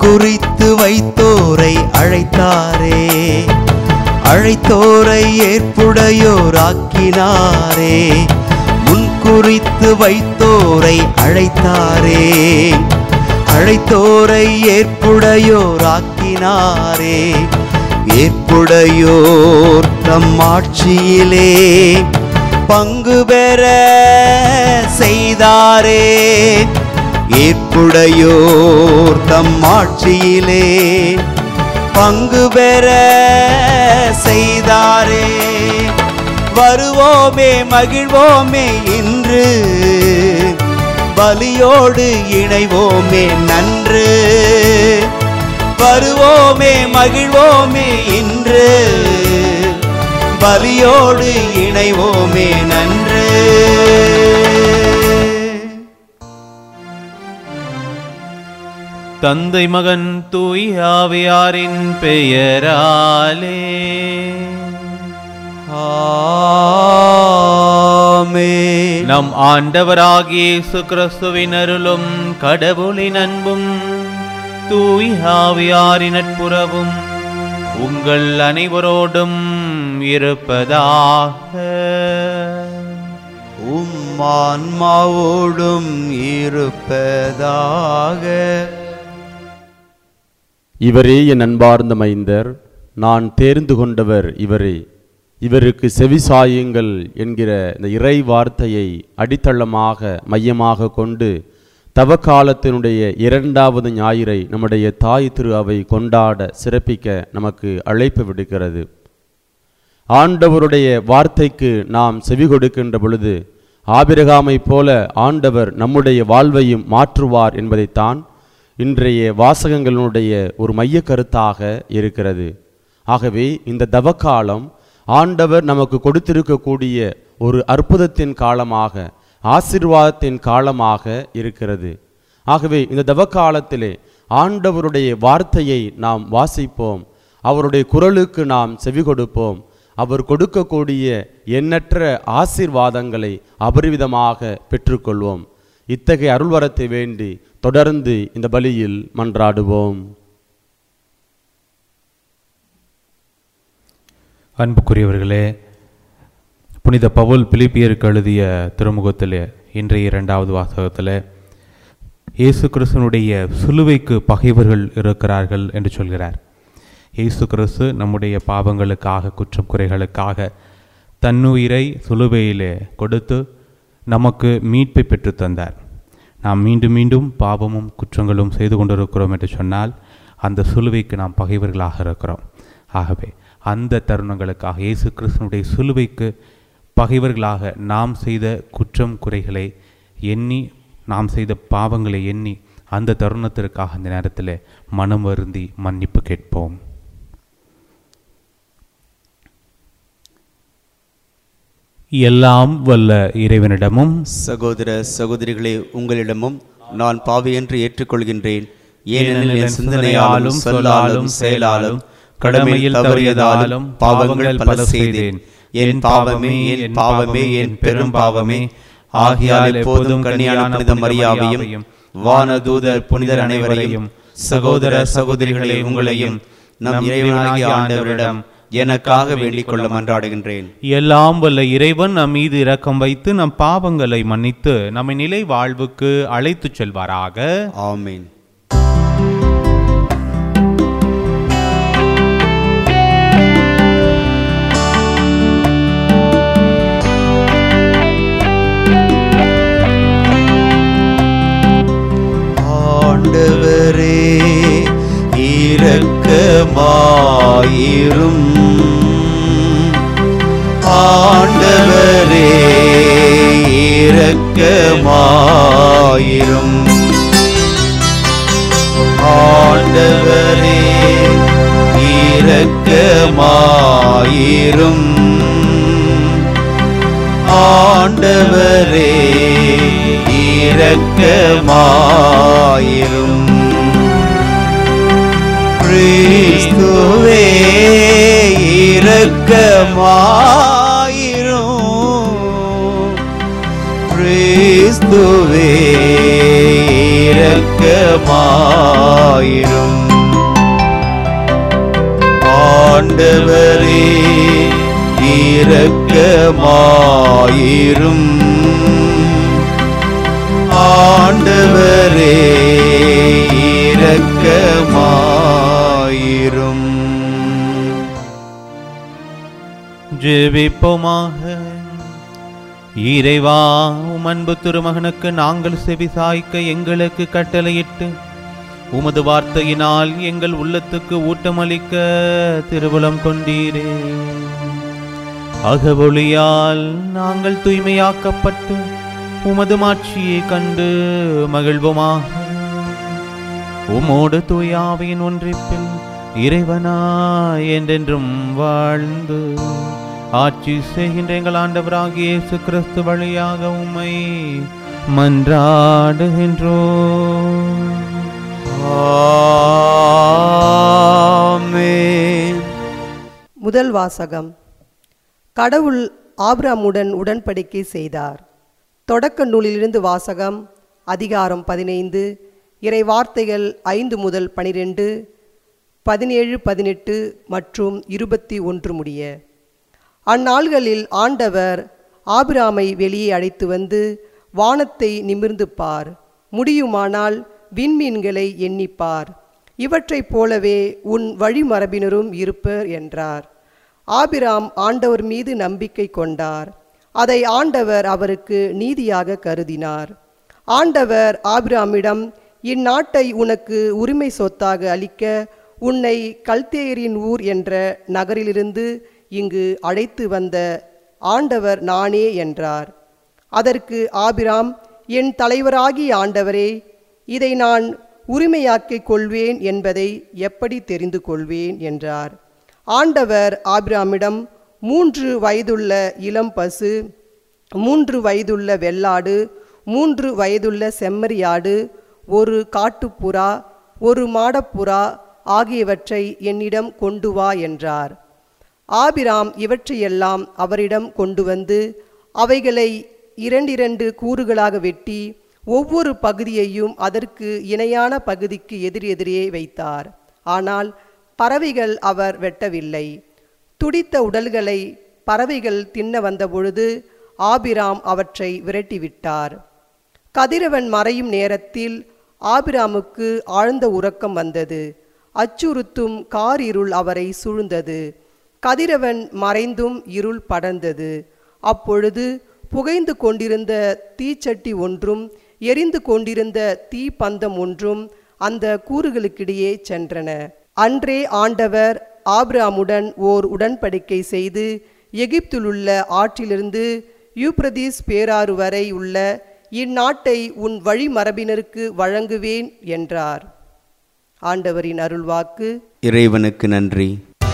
குறித்து வைத்தோரை அழைத்தாரே அழைத்தோரை ஏற்புடையோராக்கினாரே முன் குறித்து வைத்தோரை அழைத்தாரே அழைத்தோரை ஏற்புடையோராக்கினாரே ஏற்புடையோர் தம் ஆட்சியிலே பங்கு பெற செய்தாரே ஏற்புடையோர் தம் ஆட்சியிலே பங்கு பெற செய்தாரே வருவோமே மகிழ்வோமே இன்று பலியோடு இணைவோமே நன்று வருவோமே மகிழ்வோமே இன்று பலியோடு இணைவோமே நன்று தந்தை மகன் தூய் ஆவியாரின் பெயராலே ஆமென். நம் ஆண்டவராகிய இயேசு கிறிஸ்துவின் அருளும் கடவுளின் அன்பும் தூய் ஆவியாரின் நட்புறவும் உங்கள் அனைவரோடும் இருப்பதாக உம் ஆன்மாவோடும் இருப்பதாக இவரே என் அன்பார்ந்த மைந்தர் நான் தேர்ந்து கொண்டவர் இவரே இவருக்கு செவிசாயுங்கள் என்கிற இந்த இறை வார்த்தையை அடித்தளமாக மையமாக கொண்டு தவக்காலத்தினுடைய இரண்டாவது ஞாயிறை நம்முடைய தாய் திரு அவை கொண்டாட சிறப்பிக்க நமக்கு அழைப்பு விடுக்கிறது ஆண்டவருடைய வார்த்தைக்கு நாம் செவி கொடுக்கின்ற பொழுது ஆபிரகாமைப் போல ஆண்டவர் நம்முடைய வாழ்வையும் மாற்றுவார் என்பதைத்தான் இன்றைய வாசகங்களுடைய ஒரு மைய கருத்தாக இருக்கிறது ஆகவே இந்த தவக்காலம் ஆண்டவர் நமக்கு கொடுத்திருக்கக்கூடிய ஒரு அற்புதத்தின் காலமாக ஆசீர்வாதத்தின் காலமாக இருக்கிறது ஆகவே இந்த தவக்காலத்திலே ஆண்டவருடைய வார்த்தையை நாம் வாசிப்போம் அவருடைய குரலுக்கு நாம் செவி கொடுப்போம் அவர் கொடுக்கக்கூடிய எண்ணற்ற ஆசீர்வாதங்களை அபரிவிதமாக பெற்றுக்கொள்வோம் இத்தகைய அருள்வரத்தை வேண்டி தொடர்ந்து இந்த பலியில் மன்றாடுவோம் அன்புக்குரியவர்களே புனித பவுல் பிலிப்பியருக்கு எழுதிய திருமுகத்தில் இன்றைய இரண்டாவது வாசகத்தில் இயேசு கிறிஸ்துனுடைய சிலுவைக்கு பகைவர்கள் இருக்கிறார்கள் என்று சொல்கிறார் இயேசு கிறிஸ்து நம்முடைய பாவங்களுக்காக குற்றம் குறைகளுக்காக தன்னுயிரை சிலுவையிலே கொடுத்து நமக்கு மீட்பை பெற்று தந்தார் நாம் மீண்டும் மீண்டும் பாவமும் குற்றங்களும் செய்து கொண்டிருக்கிறோம் என்று சொன்னால் அந்த சிலுவைக்கு நாம் பகைவர்களாக இருக்கிறோம் ஆகவே அந்த தருணங்களுக்காக இயேசு கிறிஸ்துனுடைய சிலுவைக்கு பகைவர்களாக நாம் செய்த குற்றம் குறைகளை எண்ணி நாம் செய்த பாவங்களை எண்ணி அந்த தருணத்திற்காக அந்த நேரத்தில் மனம் வருந்தி மன்னிப்பு கேட்போம் எல்லாம் வல்ல இறைவனிடமும் சகோதர சகோதரிகளே உங்களிடமும் நான் பாவி என்று ஏற்றுக்கொள்கின்றேன் ஏனெனில் என் சிந்தனையாலும் சொல்லாலும் செயலாலும் கடமையில் தவறியதாலும் பாவங்கள் பல செய்தேன் என் பாவமே என் பாவமே என் பெரும் பாவமே ஆகியால் எப்போதும் கன்னியான புனித மரியாவையும் வானதூதர் புனிதர் அனைவரையும் சகோதர சகோதரிகளே உங்களையும் நம் இறைவனாகிய ஆண்டவரிடம் எனக்காக வேண்டிக் கொள்ள மன்றாடுகின்றேன் எல்லாம் வல்ல இறைவன் நம் மீது இரக்கம் வைத்து நம் பாவங்களை மன்னித்து நம்மை நிலை வாழ்வுக்கு அழைத்துச் செல்வாராக ஆமென் ஆண்டவரே இரக்கமாயிரும் ஆண்டவரே இரக்கமாயிரும் ஆண்டவரே இரக்கமாயிரும் ஆண்டவரே இரக்கமாயிரும் கிறிஸ்துவே இரக்கமாயிரும் கிறிஸ்துவே இரக்கமாயிரும் ஆண்டவரே இரக்கமாயிரும் ஆண்டவரே இரக்கமாயிரும் ஜெபிப்போமாக இறைவா உம் அன்பு திருமகனுக்கு நாங்கள் செவி சாய்க்க எங்களுக்கு கட்டளையிட்டு உமது வார்த்தையினால் எங்கள் உள்ளத்துக்கு ஊட்டமளிக்க திருவுளம் கொண்டீரே அகவொளியால் நாங்கள் தூய்மையாக்கப்பட்டு உமது மாட்சியை கண்டு மகிழ்வோமாக உமோடு தூயாவின் ஒன்றிப்பில் இறைவனா என்றென்றும் வாழ்ந்து ஆட்சி செய்கின்ற எங்கள் ஆண்டவராகிய இயேசு கிறிஸ்து வழியாக உம்மை மன்றாடுகின்றோம் ஆமென் முதல் வாசகம் கடவுள் ஆபிராமுடன் உடன்படிக்கை செய்தார் தொடக்க நூலிலிருந்து வாசகம் அதிகாரம் பதினைந்து இறை வார்த்தைகள் ஐந்து முதல் பனிரெண்டு பதினேழு பதினெட்டு மற்றும் இருபத்தி ஒன்று முடிய அந்நாள்களில் ஆண்டவர் ஆபிராமை வெளியே அழைத்து வந்து வானத்தை நிமிர்ந்து பார் முடியுமானால் விண்மீன்களை எண்ணிப்பார் இவற்றைப் போலவே உன் வழிமரபினரும் இருப்பர் என்றார் ஆபிராம் ஆண்டவர் மீது நம்பிக்கை கொண்டார் அதை ஆண்டவர் அவருக்கு நீதியாக கருதினார் ஆண்டவர் ஆபிராமிடம் இந்நாட்டை உனக்கு உரிமை சொத்தாக அளிக்க உன்னை கல்தேயரின் ஊர் என்ற நகரிலிருந்து இங்கு அழைத்து வந்த ஆண்டவர் நானே என்றார் அதற்கு ஆபிராம் என் தலைவராகிய ஆண்டவரே இதை நான் உரிமையாக்கிக் கொள்வேன் என்பதை எப்படி தெரிந்து கொள்வேன் என்றார் ஆண்டவர் ஆபிராமிடம் மூன்று வயதுள்ள இளம் பசு மூன்று வயதுள்ள வெள்ளாடு மூன்று வயதுள்ள செம்மறியாடு ஒரு காட்டுப்புறா ஒரு மாடப்புறா ஆகியவற்றை என்னிடம் கொண்டு வா என்றார் ஆபிராம் இவற்றையெல்லாம் அவரிடம் கொண்டு வந்து அவைகளை இரண்டிரண்டு கூறுகளாக வெட்டி ஒவ்வொரு பகுதியையும் அதற்கு இணையான பகுதிக்கு எதிரெதிரே வைத்தார் ஆனால் பறவைகள் அவர் வெட்டவில்லை துடித்த உடல்களை பறவைகள் தின்ன வந்தபொழுது ஆபிராம் அவற்றை விரட்டிவிட்டார் கதிரவன் மறையும் நேரத்தில் ஆபிராமுக்கு ஆழ்ந்த உறக்கம் வந்தது அச்சுறுத்தும் காரிருள் அவரை சூழ்ந்தது கதிரவன் மறைந்தும் இருள் படர்ந்தது அப்பொழுது புகைந்து கொண்டிருந்த தீச்சட்டி ஒன்றும் எரிந்து கொண்டிருந்த தீப்பந்தம் ஒன்றும் அந்த கூறுகளுக்கிடையே சென்றன அன்றே ஆண்டவர் ஆபிராமுடன் ஓர் உடன்படிக்கை செய்து எகிப்திலுள்ள ஆற்றிலிருந்து யூப்ரதீஸ் பேராறு வரை உள்ள இந்நாட்டை உன் வழிமரபினருக்கு வழங்குவேன் என்றார் ஆண்டவரின் அருள்வாக்கு இறைவனுக்கு நன்றி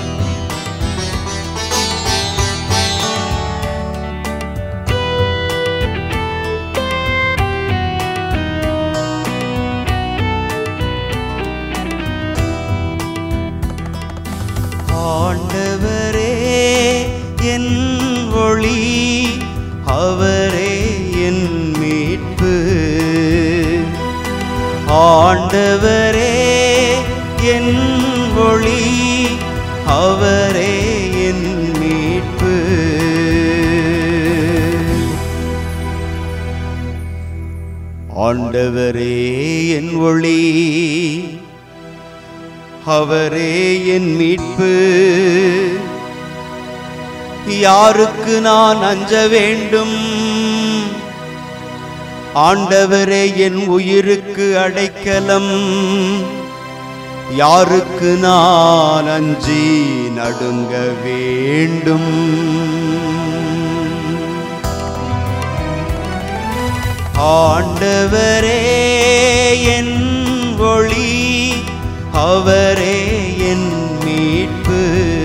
ஆண்டவரே என் ஒளி அவரே என் மீட்பு ஆண்டவரே என் ஒளி அவரே என் மீட்பு ஆண்டவரே என் ஒளி அவரே என் மீட்பு யாருக்கு நான் அஞ்ச வேண்டும் ஆண்டவரே என் உயிருக்கு அடைக்கலம் யாருக்கு நான் அஞ்சி நடுங்க வேண்டும் ஆண்டவரே என் ஒளி அவரே என் மீட்பு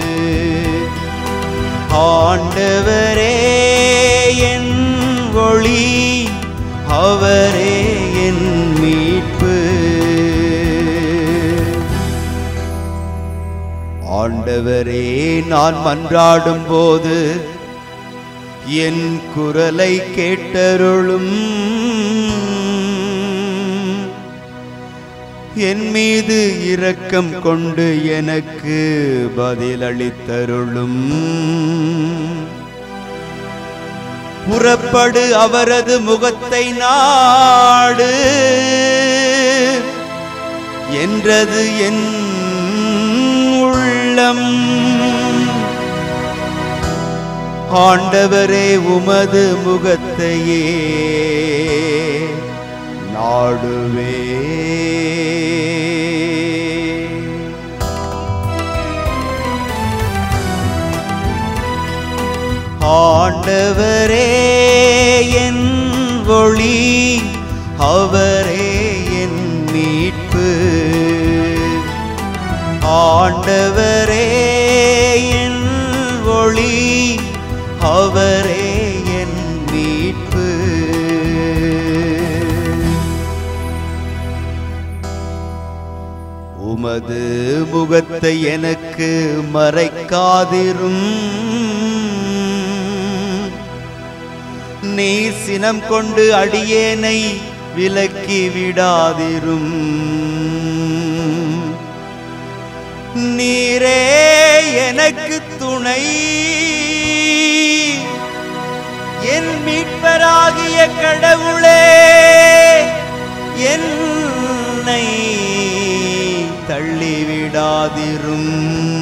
ஆண்டவரே என் ஒளி அவரே என் மீட்பு ஆண்டவரே நான் மன்றாடும் போது என் குரலை கேட்டருளும் என் மீது இரக்கம் கொண்டு எனக்கு பதிலளித்தருளும் புறப்படு அவரது முகத்தை நாடு என்றது என் உள்ளம் ஆண்டவரே உமது முகத்தையே நாடுவே ஆண்டவரே என் ஒளி அவரே என் மீட்பு ஆண்டவரே என் ஒளி அவரே என் மீட்பு உமது முகத்தை எனக்கு மறைக்காதிரும் நீ சினம் கொண்டு அடியேனை விலக்கி விடாதிரும் நீரே எனக்கு துணை என் மீட்பராகிய கடவுளே என்னை தள்ளிவிடாதிரும்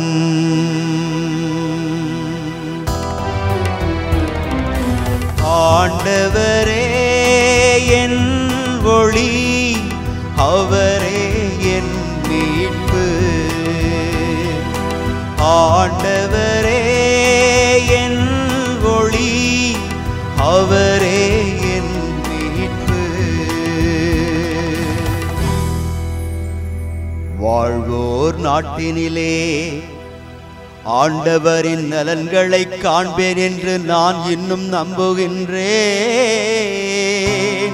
ஆண்டவரே என் ஒளி அவரே என் மீட்பு ஆண்டவரே என் ஒளி அவரே என் மீட்பு வாழ்வோர் நாட்டினிலே ஆண்டவரின் நலன்களை காண்பேன் என்று நான் இன்னும் நம்புகின்றேன்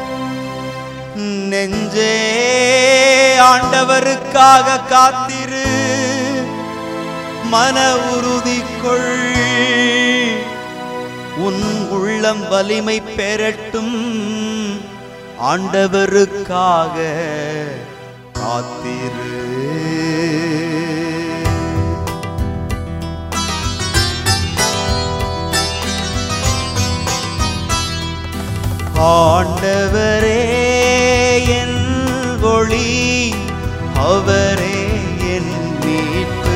நெஞ்சே ஆண்டவருக்காக காத்திரு மன உறுதி கொள் உன் உள்ளம் வலிமை பெறட்டும் ஆண்டவருக்காக காத்திரு ஆண்டவரே என் ஒளி அவரே என் மீட்பு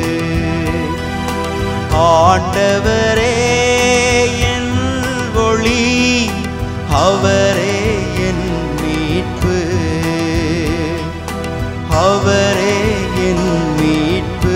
ஆண்டவரே என் ஒளி அவரே என் மீட்பு அவரே என் மீட்பு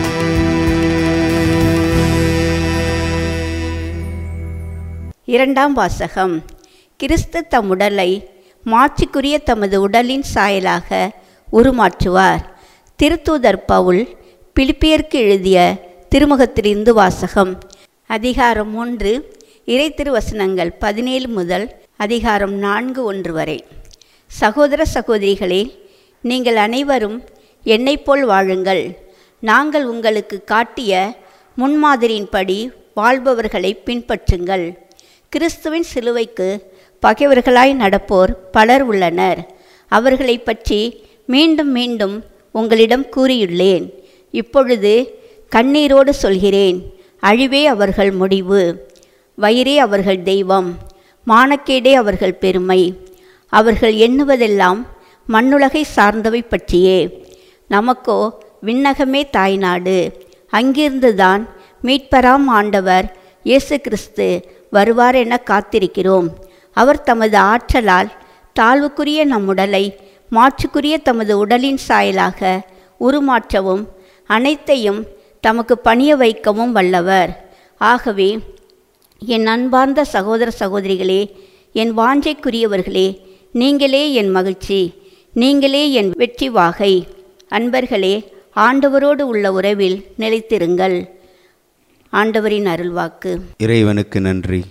இரண்டாம் வாசகம் கிறிஸ்து தம் உடலை மாட்சிக்குரிய தமது உடலின் சாயலாக உருமாற்றுவார் திருத்தூதர் பவுல் பிலிப்பியருக்கு எழுதிய திருமுகத்திலிருந்து வாசகம் அதிகாரம் ஒன்று இறை திருவசனங்கள் பதினேழு முதல் அதிகாரம் நான்கு ஒன்று வரை சகோதர சகோதரிகளே நீங்கள் அனைவரும் என்னைப் போல் வாழுங்கள் நாங்கள் உங்களுக்கு காட்டிய முன்மாதிரியின்படி வாழ்பவர்களை பின்பற்றுங்கள் கிறிஸ்துவின் சிலுவைக்கு பகைவர்களாய் நடப்போர் பலர் உள்ளனர் அவர்களை பற்றி மீண்டும் மீண்டும் உங்களிடம் கூறியுள்ளேன் இப்பொழுது கண்ணீரோடு சொல்கிறேன் அழிவே அவர்கள் முடிவு வயிறே அவர்கள் தெய்வம் மானக்கேடே அவர்கள் பெருமை அவர்கள் எண்ணுவதெல்லாம் மண்ணுலகை சார்ந்தவை பற்றியே நமக்கோ விண்ணகமே தாய்நாடு அங்கிருந்துதான் மீட்பராம் ஆண்டவர் இயேசு கிறிஸ்து வருவார் என காத்திருக்கிறோம் அவர் தமது ஆற்றலால் தாழ்வுக்குரிய நம் உடலை மாற்றுக்குரிய தமது உடலின் சாயலாக உருமாற்றவும் அனைத்தையும் தமக்கு பணிய வைக்கவும் வல்லவர் ஆகவே என் அன்பார்ந்த சகோதர சகோதரிகளே என் வாஞ்சைக்குரியவர்களே நீங்களே என் மகிழ்ச்சி நீங்களே என் வெற்றி வாகை அன்பர்களே ஆண்டவரோடு உள்ள உறவில் நிலைத்திருங்கள் ஆண்டவரின் அருள்வாக்கு இறைவனுக்கு நன்றி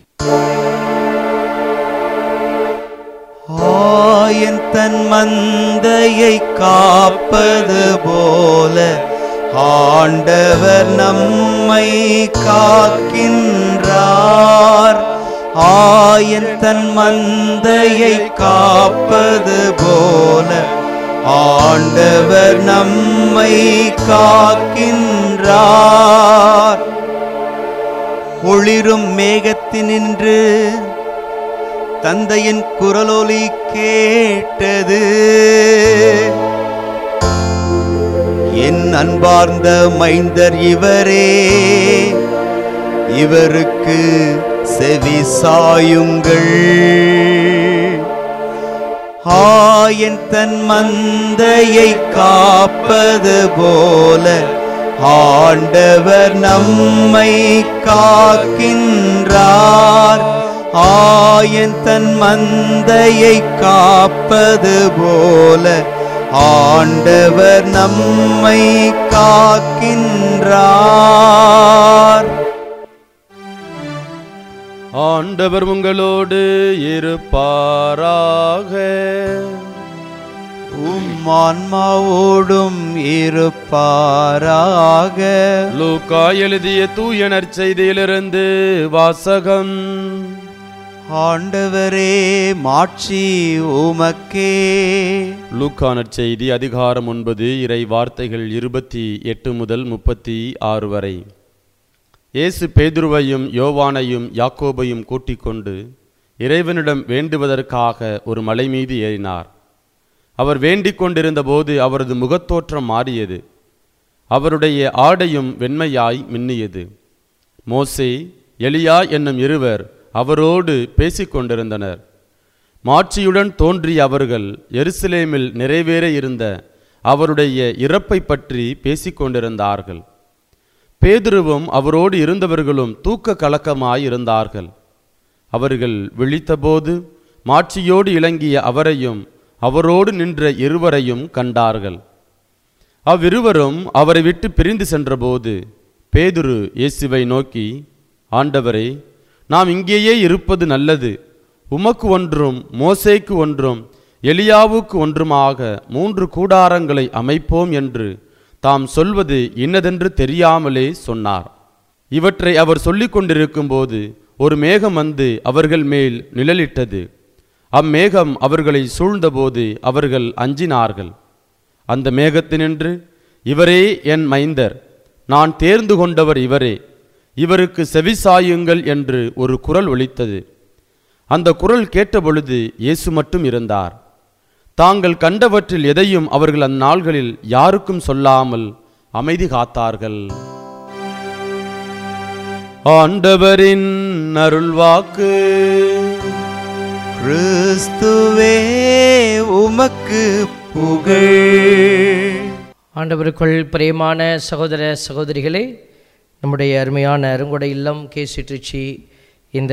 ஆயன் தன் மந்தையை காப்பது போல ஆண்டவர் நம்மை காக்கின்றார் ஆயன் தன் மந்தையை காப்பது போல ஆண்டவர் நம்மை காக்கின்றார் ஒளிரும் மேகத்தினின்று தந்தையின் குரலொலி கேட்டது என் அன்பார்ந்த மைந்தர் இவரே இவருக்கு செவி சாயுங்கள் ஆயன் தன் மந்தையை காப்பது போல ஆண்டவர் நம்மை காக்கின்றார் ஆயன் தன் மந்தையை காப்பது போல ஆண்டவர் நம்மை காக்கின்றார் ஆண்டவர் உங்களோடு இருப்பாராக உம் ஆன்மாவோடும் இருப்பாராக லூக்கா எழுதிய தூய நற்செய்தியிலிருந்து வாசகம் ஆண்டவரே மாட்சி உமக்கே லூக்கா நற்செய்தி அதிகாரம் ஒன்பது இறை வார்த்தைகள் இருபத்தி எட்டு முதல் முப்பத்தி ஆறு வரை இயேசு பேதுருவையும் யோவானையும் யாக்கோபையும் கூட்டிக் கொண்டு இறைவனிடம் வேண்டுவதற்காக ஒரு மலை மீது ஏறினார் அவர் வேண்டிக் கொண்டிருந்தபோது அவரது முகத்தோற்றம் மாறியது அவருடைய ஆடையும் வெண்மையாய் மின்னியது மோசே எலியா என்னும் இருவர் அவரோடு பேசிக் கொண்டிருந்தனர் மாட்சியுடன் தோன்றிய அவர்கள் எருசலேமில் நிறைவேற இருந்த அவருடைய இறப்பை பற்றி பேசிக் கொண்டிருந்தார்கள் பேதுருவும் அவரோடு இருந்தவர்களும் தூக்க கலக்கமாய் இருந்தார்கள் அவர்கள் விழித்தபோது மாட்சியோடு இலங்கிய அவரையும் அவரோடு நின்ற இருவரையும் கண்டார்கள் அவ்விருவரும் அவரை விட்டு பிரிந்து சென்றபோது பேதுரு இயேசுவை நோக்கி ஆண்டவரே நாம் இங்கேயே இருப்பது நல்லது உமக்கு ஒன்றும் மோசேக்கு ஒன்றும் எலியாவுக்கு ஒன்றுமாக மூன்று கூடாரங்களை அமைப்போம் என்று தாம் சொல்வது இன்னதென்று தெரியாமலே சொன்னார் இவற்றை அவர் சொல்லிக் கொண்டிருக்கும்போது ஒரு மேகம் வந்து அவர்கள் மேல் நிழலிட்டது அம்மேகம் அவர்களை சூழ்ந்தபோது அவர்கள் அஞ்சினார்கள் அந்த மேகத்தினின்று இவரே என் மைந்தர் நான் தேர்ந்து கொண்டவர் இவரே இவருக்கு செவிசாயுங்கள் என்று ஒரு குரல் ஒலித்தது அந்த குரல் கேட்டபொழுது இயேசு மட்டும் இருந்தார் தாங்கள் கண்டவற்றில் எதையும் அவர்கள் அந்நாள்களில் யாருக்கும் சொல்லாமல் அமைதி காத்தார்கள் ஆண்டவரின் அருள்வாக்கு கிறிஸ்துவே உமக்கு புகழ் ஆண்டவருக்குள் பிரியமான சகோதர சகோதரிகளே நம்முடைய அருமையான அருங்கொடை இல்லம் கேசி திருச்சி இந்த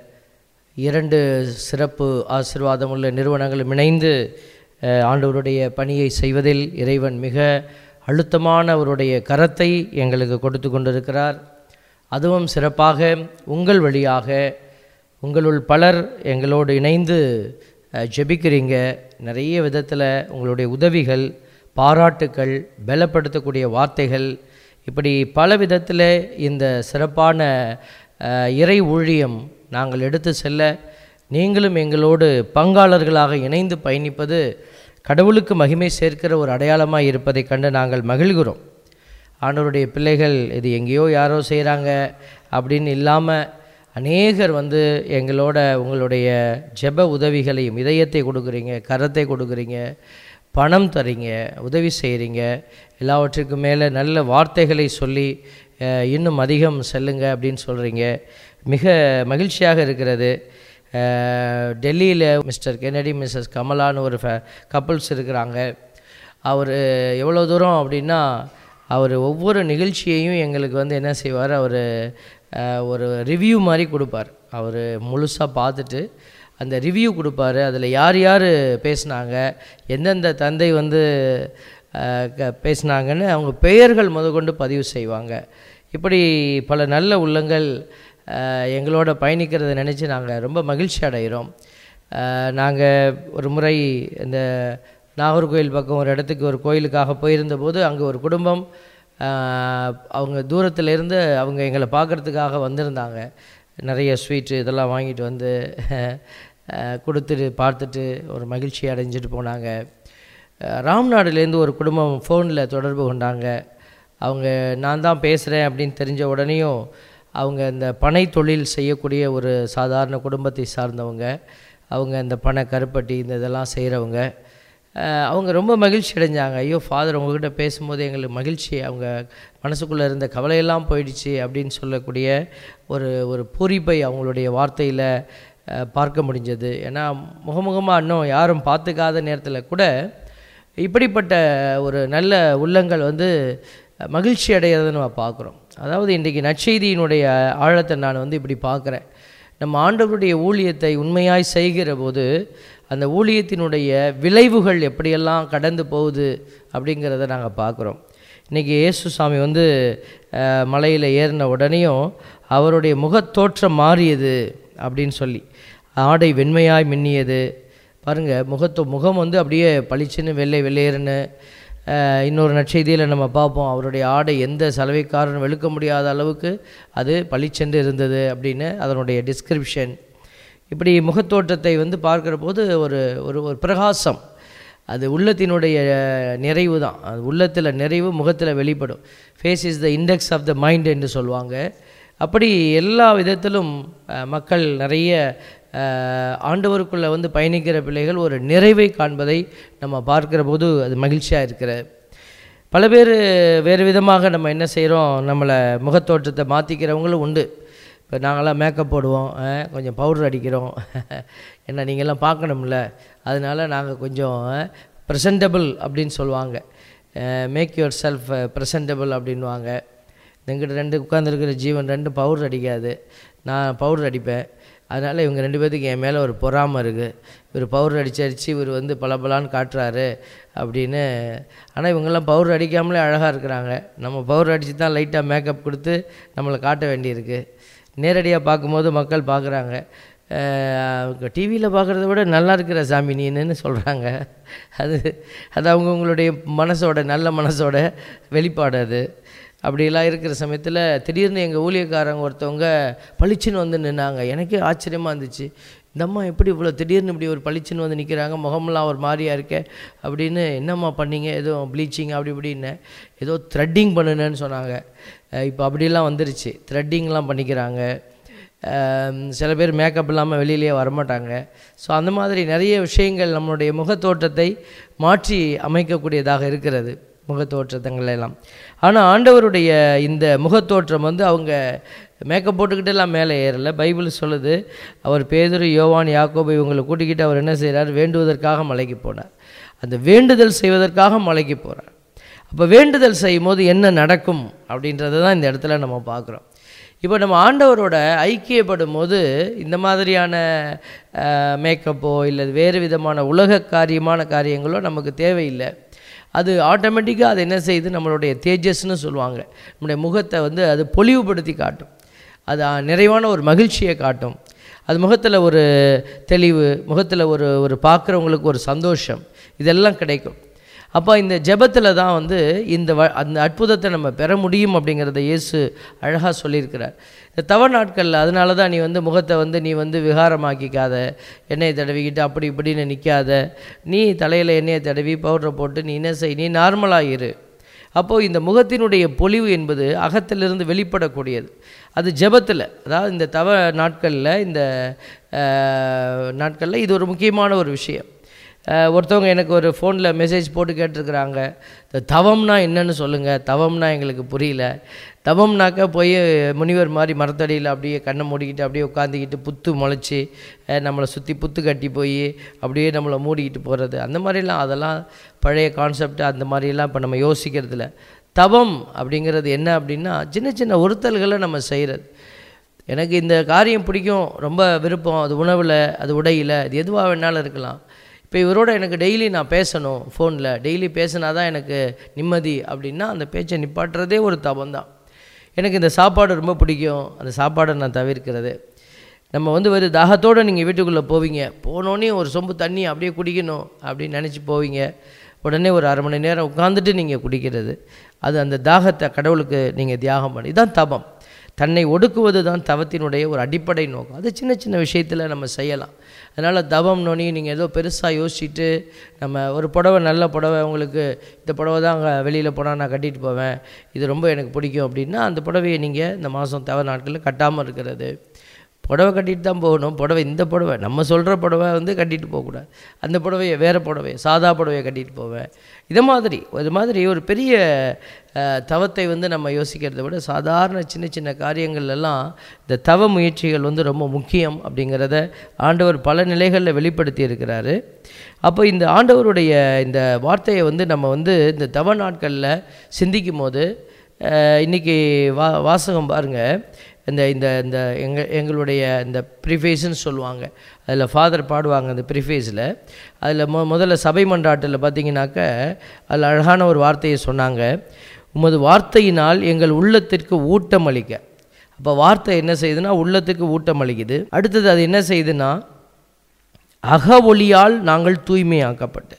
இரண்டு சிறப்பு ஆசிர்வாதம் உள்ள நிறுவனங்களும் இணைந்து அஹ், ஆண்டவருடைய பணியை செய்வதில் இறைவன் மிக அழுத்தமான அவருடைய கரத்தை எங்களுக்கு கொடுத்து கொண்டிருக்கிறார் அதுவும் சிறப்பாக உங்கள் வழியாக உங்களுள் பலர் எங்களோடு இணைந்து அஹ், ஜெபிக்கிறீங்க நிறைய விதத்தில் உங்களுடைய உதவிகள் பாராட்டுக்கள் பலப்படுத்தக்கூடிய வார்த்தைகள் இப்படி பல விதத்தில் இந்த சிறப்பான அஹ், இறை ஊழியம் நாங்கள் எடுத்து செல்ல நீங்களும் எங்களோடு பங்காளர்களாக இணைந்து பயணிப்பது கடவுளுக்கு மகிமை சேர்க்கிற ஒரு அடையாளமாக இருப்பதை கண்டு நாங்கள் மகிழ்கிறோம் ஆண்டவருடைய பிள்ளைகள் இது எங்கேயோ யாரோ செய்கிறாங்க அப்படின்னு இல்லாமல் அநேகர் வந்து எங்களோட உங்களுடைய ஜெப உதவிகளையும் இதயத்தை கொடுக்குறீங்க கரத்தை கொடுக்குறீங்க பணம் தரீங்க உதவி செய்கிறீங்க எல்லாவற்றுக்கும் மேலே நல்ல வார்த்தைகளை சொல்லி அஹ், இன்னும் அதிகம் செல்லுங்க அப்படின்னு சொல்கிறீங்க மிக மகிழ்ச்சியாக இருக்கிறது டெல்லியில் மிஸ்டர் கென்னடி மிஸ்ஸஸ் கமலான்னு ஒரு ஃபே கப்புள்ஸ் இருக்கிறாங்க அவர் எவ்வளோ தூரம் அப்படின்னா அவர் ஒவ்வொரு நிகழ்ச்சியையும் எங்களுக்கு வந்து என்ன செய்வார் அவர் ஒரு ரிவ்யூ மாதிரி கொடுப்பார் அவர் முழுசாக பார்த்துட்டு அந்த ரிவ்யூ கொடுப்பாரு அதில் யார் யார் பேசுனாங்க எந்தெந்த தந்தை வந்து அஹ், க- பேசுனாங்கன்னு அவங்க பெயர்கள் முதற்கொண்டு பதிவு செய்வாங்க இப்படி பல நல்ல உள்ளங்கள் அஹ், எங்களோட பயணிக்கிறத நினச்சி நாங்கள் ரொம்ப மகிழ்ச்சி அடைகிறோம் நாங்கள் ஒரு முறை இந்த நாகர்கோயில் பக்கம் ஒரு இடத்துக்கு ஒரு கோயிலுக்காக போயிருந்தபோது அங்கே ஒரு குடும்பம் அஹ், அவங்க தூரத்துல இருந்து அவங்க எங்களை பார்க்குறதுக்காக வந்திருந்தாங்க நிறைய ஸ்வீட்டு இதெல்லாம் வாங்கிட்டு வந்து அஹ், கொடுத்துட்டு பார்த்துட்டு ஒரு மகிழ்ச்சி அடைஞ்சிட்டு போனாங்க அஹ், ராம்நாடுலேருந்து ஒரு குடும்பம் ஃபோனில் தொடர்பு கொண்டாங்க அவங்க நான் தான் பேசுகிறேன் அப்படின்னு தெரிஞ்ச உடனேயும் அவங்க இந்த பனை தொழில் செய்யக்கூடிய ஒரு சாதாரண குடும்பத்தை சார்ந்தவங்க அவங்க இந்த பனை கருப்பட்டி இந்த இதெல்லாம் செய்கிறவங்க அவங்க ரொம்ப மகிழ்ச்சி அடைஞ்சாங்க ஐயோ ஃபாதர் உங்ககிட்ட பேசும்போது எங்களுக்கு மகிழ்ச்சி அவங்க மனசுக்குள்ளே இருந்த கவலையெல்லாம் போயிடுச்சு அப்படின்னு சொல்லக்கூடிய ஒரு ஒரு பூரிப்பை அவங்களுடைய வார்த்தையில் பார்க்க முடிஞ்சது ஏன்னா முகமுகமாக இன்னும் யாரும் பார்த்துக்காத நேரத்தில் கூட இப்படிப்பட்ட ஒரு நல்ல உள்ளங்கள் வந்து மகிழ்ச்சி அடைகிறத நம்ம பார்க்குறோம் அதாவது இன்றைக்கி நற்செய்தியினுடைய ஆழத்தை நான் வந்து இப்படி பார்க்குறேன் நம்ம ஆண்டவருடைய ஊழியத்தை உண்மையாய் செய்கிற போது அந்த ஊழியத்தினுடைய விளைவுகள் எப்படியெல்லாம் கடந்து போகுது அப்படிங்கிறத நாங்கள் பார்க்குறோம் இன்றைக்கி இயேசு சாமி வந்து மலையில் ஏறின உடனேயும் அவருடைய முகத்தோற்றம் மாறியது அப்படின்னு சொல்லி ஆடை வெண்மையாய் மின்னியது பாருங்கள் முகத்தோ முகம் வந்து அப்படியே பளிச்சுன்னு வெள்ளை வெள்ளையர்னு அஹ், இன்னொரு நற்செய்தியில் நம்ம பார்ப்போம் அவருடைய ஆடை எந்த சலவைக்காரன் வெளுக்க முடியாத அளவுக்கு அது பளிச்சென்று இருந்தது அப்படின்னு அதனுடைய டிஸ்கிரிப்ஷன் இப்படி முகத்தோற்றத்தை வந்து பார்க்குற போது ஒரு ஒரு ஒரு பிரகாசம் அது உள்ளத்தினுடைய நிறைவு தான் அது உள்ளத்தில் நிறைவு முகத்தில் வெளிப்படும் face is the index of the mind என்று சொல்லுவாங்க அப்படி எல்லா விதத்திலும் அஹ், மக்கள் நிறைய அஹ், ஆண்டவருக்குள்ளே வந்து பயணிக்கிற பிள்ளைகள் ஒரு நிறைவை காண்பதை நம்ம பார்க்கிற போது அது மகிழ்ச்சியாக இருக்கிறது பல பேர் வேறு விதமாக நம்ம என்ன செய்கிறோம் நம்மளை முகத்தோற்றத்தை மாற்றிக்கிறவங்களும் உண்டு இப்போ நாங்களாம் மேக்கப் போடுவோம் அஹ், கொஞ்சம் பவுடர் அடிக்கிறோம் என்ன நீங்கள்லாம் பார்க்கணும்ல அதனால நாங்கள் கொஞ்சம் ப்ரெசன்டபிள் அப்படின்னு சொல்லுவாங்க மேக் யுவர் செல்ஃப் ப்ரெசன்டபிள் அப்படின்வாங்க எங்கிட்ட ரெண்டு உட்காந்துருக்கிற ஜீவன் ரெண்டு பவுடர் அடிக்காது நான் பவுடர் அடிப்பேன் அதனால் இவங்க ரெண்டு பேத்துக்கு என் மேலே ஒரு பொறாமை இருக்குது இவர் பவுடர் அடிச்சு அடித்து இவர் வந்து பளபளன்னு காட்டுறாரு அப்படின்னு ஆனால் இவங்கெல்லாம் பவுடர் அடிக்காமலே அழகாக இருக்கிறாங்க நம்ம பவுடர் அடித்து தான் லைட்டாக மேக்கப் கொடுத்து நம்மளை காட்ட வேண்டியிருக்கு நேரடியாக பார்க்கும்போது மக்கள் பார்க்குறாங்க டிவியில் பார்க்குறத விட நல்லா இருக்கிற சாமி நீன்னு சொல்கிறாங்க அது அது அவங்கவுங்களுடைய மனசோட நல்ல மனசோட வெளிப்பாடு அது அப்படியெல்லாம் இருக்கிற சமயத்தில் திடீர்னு எங்கள் ஊழியக்காரங்க ஒருத்தவங்க பளிச்சுன்னு வந்து நின்னாங்க எனக்கே ஆச்சரியமாக இருந்துச்சு இந்த அம்மா எப்படி இவ்வளோ திடீர்னு இப்படி ஒரு பளிச்சுன்னு வந்து நிற்கிறாங்க முகமெல்லாம் ஒரு மாதிரியா இருக்கே அப்படின்னு என்னம்மா பண்ணீங்க ஏதோ ப்ளீச்சிங் அப்படி இப்படின்னு ஏதோ த்ரெட்டிங் பண்ணுனேன்னு சொன்னாங்க அஹ் இப்போ அப்படிலாம் வந்துருச்சு த்ரெட்டிங்லாம் பண்ணிக்கிறாங்க ஆம், சில பேர் மேக்கப் இல்லாமல் வெளியிலேயே வரமாட்டாங்க ஸோ அந்த மாதிரி நிறைய விஷயங்கள் நம்மளுடைய முகத்தோற்றத்தை மாற்றி அமைக்கக்கூடியதாக இருக்கிறது முகத்தோற்றத்தங்கள் எல்லாம் ஆனால் ஆண்டவருடைய இந்த முகத்தோற்றம் வந்து அவங்க மேக்கப் போட்டுக்கிட்டு எல்லாம் மேலே ஏறலை பைபிள் சொல்லுது அவர் பேதுரு யோவான் யாக்கோபு இவங்களை கூட்டிக்கிட்டு அவர் என்ன செய்கிறார் வேண்டுவதற்காக மலைக்கு போனார் அந்த வேண்டுதல் செய்வதற்காக மலைக்கு போகிறார் அப்போ வேண்டுதல் செய்யும் போது என்ன நடக்கும் அப்படின்றத தான் இந்த இடத்துல நம்ம பார்க்குறோம் இப்போ நம்ம ஆண்டவரோட ஐக்கியப்படும் போது இந்த மாதிரியான மேக்கப்போ இல்லை வேறு விதமான உலக காரியமான காரியங்களோ நமக்கு தேவையில்லை அது ஆட்டோமேட்டிக்காக அது என்ன செய்யுது நம்மளுடைய தேஜஸ்னு சொல்லுவாங்க நம்முடைய முகத்தை வந்து அது பொலிவுபடுத்தி காட்டும் அது ஆ, நிறைவான ஒரு மகிழ்ச்சியை காட்டும் அது முகத்தில் ஒரு தெளிவு முகத்தில் ஒரு ஒரு பார்க்குறவங்களுக்கு ஒரு சந்தோஷம் இதெல்லாம் கிடைக்கும் அப்போ இந்த ஜெபத்தில் தான் வந்து இந்த வ அந்த அற்புதத்தை நம்ம பெற முடியும் அப்படிங்கிறத இயேசு அழகாக சொல்லியிருக்கிறார் இந்த தவ நாட்களில் அதனால தான் நீ வந்து முகத்தை வந்து நீ வந்து விகாரமாக்கிக்காத எண்ணெயை தடவிக்கிட்டு அப்படி இப்படின்னு நிற்காத நீ தலையில் எண்ணெயை தடவி பவுடரை போட்டு நீ என்ன செய் நீ நார்மலாக இரு அப்போது இந்த முகத்தினுடைய பொலிவு என்பது அகத்திலிருந்து வெளிப்படக்கூடியது அது ஜெபத்தில் அதாவது இந்த தவ நாட்களில் இந்த நாட்களில் இது ஒரு முக்கியமான ஒரு விஷயம் அஹ், ஒருத்தவங்க எனக்கு ஒரு ஃபோனில் மெசேஜ் போட்டு கேட்டிருக்கிறாங்க இந்த தவம்னா என்னன்னு சொல்லுங்கள் தவம்னா எங்களுக்கு புரியல தவம்னாக்கா போய் முனிவர் மாதிரி மரத்தடியில் அப்படியே கண்ணை மூடிக்கிட்டு அப்படியே உட்காந்துக்கிட்டு புத்து முளைச்சி அஹ், நம்மளை சுற்றி புத்து கட்டி போய் அப்படியே நம்மளை மூடிக்கிட்டு போகிறது அந்த மாதிரிலாம் அதெல்லாம் பழைய கான்செப்ட் அந்த மாதிரிலாம் இப்போ நம்ம யோசிக்கிறதில்ல தவம் அப்படிங்கிறது என்ன அப்படின்னா சின்ன சின்ன ஒருத்தல்களை நம்ம செய்கிறது எனக்கு இந்த காரியம் பிடிக்கும் ரொம்ப விருப்பம் அது உணவில் அது உடையில் அது எதுவாக வேணாலும் இருக்கலாம் இப்போ இவரோட எனக்கு டெய்லி நான் பேசணும் ஃபோனில் டெய்லி பேசினா தான் எனக்கு நிம்மதி அப்படின்னா அந்த பேச்சை நிப்பாட்டுறதே ஒரு தபம் தான் எனக்கு இந்த சாப்பாடு ரொம்ப பிடிக்கும் அந்த சாப்பாடை நான் தவிர்க்கிறது நம்ம வந்து ஒரு தாகத்தோடு நீங்கள் வீட்டுக்குள்ளே போவீங்க போனோடனே ஒரு சொம்பு தண்ணி அப்படியே குடிக்கணும் அப்படின்னு நினச்சி போவீங்க உடனே ஒரு அரை மணி நேரம் உட்காந்துட்டு நீங்கள் குடிக்கிறது அது அந்த தாகத்தை கடவுளுக்கு நீங்கள் தியாகம் பண்ணி இதுதான் தபம் தன்னை ஒடுக்குவது தான் தவத்தினுடைய ஒரு அடிப்படை நோக்கம் அது சின்ன சின்ன விஷயத்தில் நம்ம செய்யலாம் அதனால் தவம் நோனி நீங்கள் ஏதோ பெருசாக யோசிச்சுட்டு நம்ம ஒரு புடவை நல்ல புடவை உங்களுக்கு இந்த புடவை தான் அங்கே வெளியில் போனால் நான் கட்டிட்டு போவேன் இது ரொம்ப எனக்கு பிடிக்கும் அப்படின்னா அந்த புடவையை நீங்கள் இந்த மாதம் தவறு நாட்களில் கட்டாமல் இருக்கிறது புடவை கட்டிட்டு தான் போகணும் புடவை இந்த புடவை நம்ம சொல்கிற புடவை வந்து கட்டிட்டு போகக்கூடாது அந்த புடவையை வேறு புடவையை சாதா புடவையை கட்டிட்டு போவேன் இதை மாதிரி இது மாதிரி ஒரு பெரிய அஹ், தவத்தை வந்து நம்ம யோசிக்கிறதை விட சாதாரண சின்ன சின்ன காரியங்கள் எல்லாம் இந்த தவ முயற்சிகள் வந்து ரொம்ப முக்கியம் அப்படிங்கிறத ஆண்டவர் பல நிலைகளில் வெளிப்படுத்தி இருக்கிறாரு அப்போ இந்த ஆண்டவருடைய இந்த வார்த்தையை வந்து நம்ம வந்து இந்த தவ நாட்களில் சிந்திக்கும் போது அஹ், இன்னைக்கு வா வாசகம் பாருங்கள் இந்த இந்த இந்த எங்க எங்களுடைய இந்த ப்ரிஃபேஸ்ன்னு சொல்லுவாங்க அதில் ஃபாதர் பாடுவாங்க அந்த ப்ரிஃபேஸில் அதில் மொ முதல்ல சபை மன்றாட்டில் பார்த்தீங்கன்னாக்க அதில் அழகான ஒரு வார்த்தையை சொன்னாங்க உமது வார்த்தையினால் எங்கள் உள்ளத்திற்கு ஊட்டம் அளிக்க அப்போ வார்த்தை என்ன செய்யுதுன்னா உள்ளத்துக்கு ஊட்டம் அளிக்குது அடுத்தது அது என்ன செய்யுதுன்னா அக ஒளியால் நாங்கள் தூய்மையாக்கப்பட்டு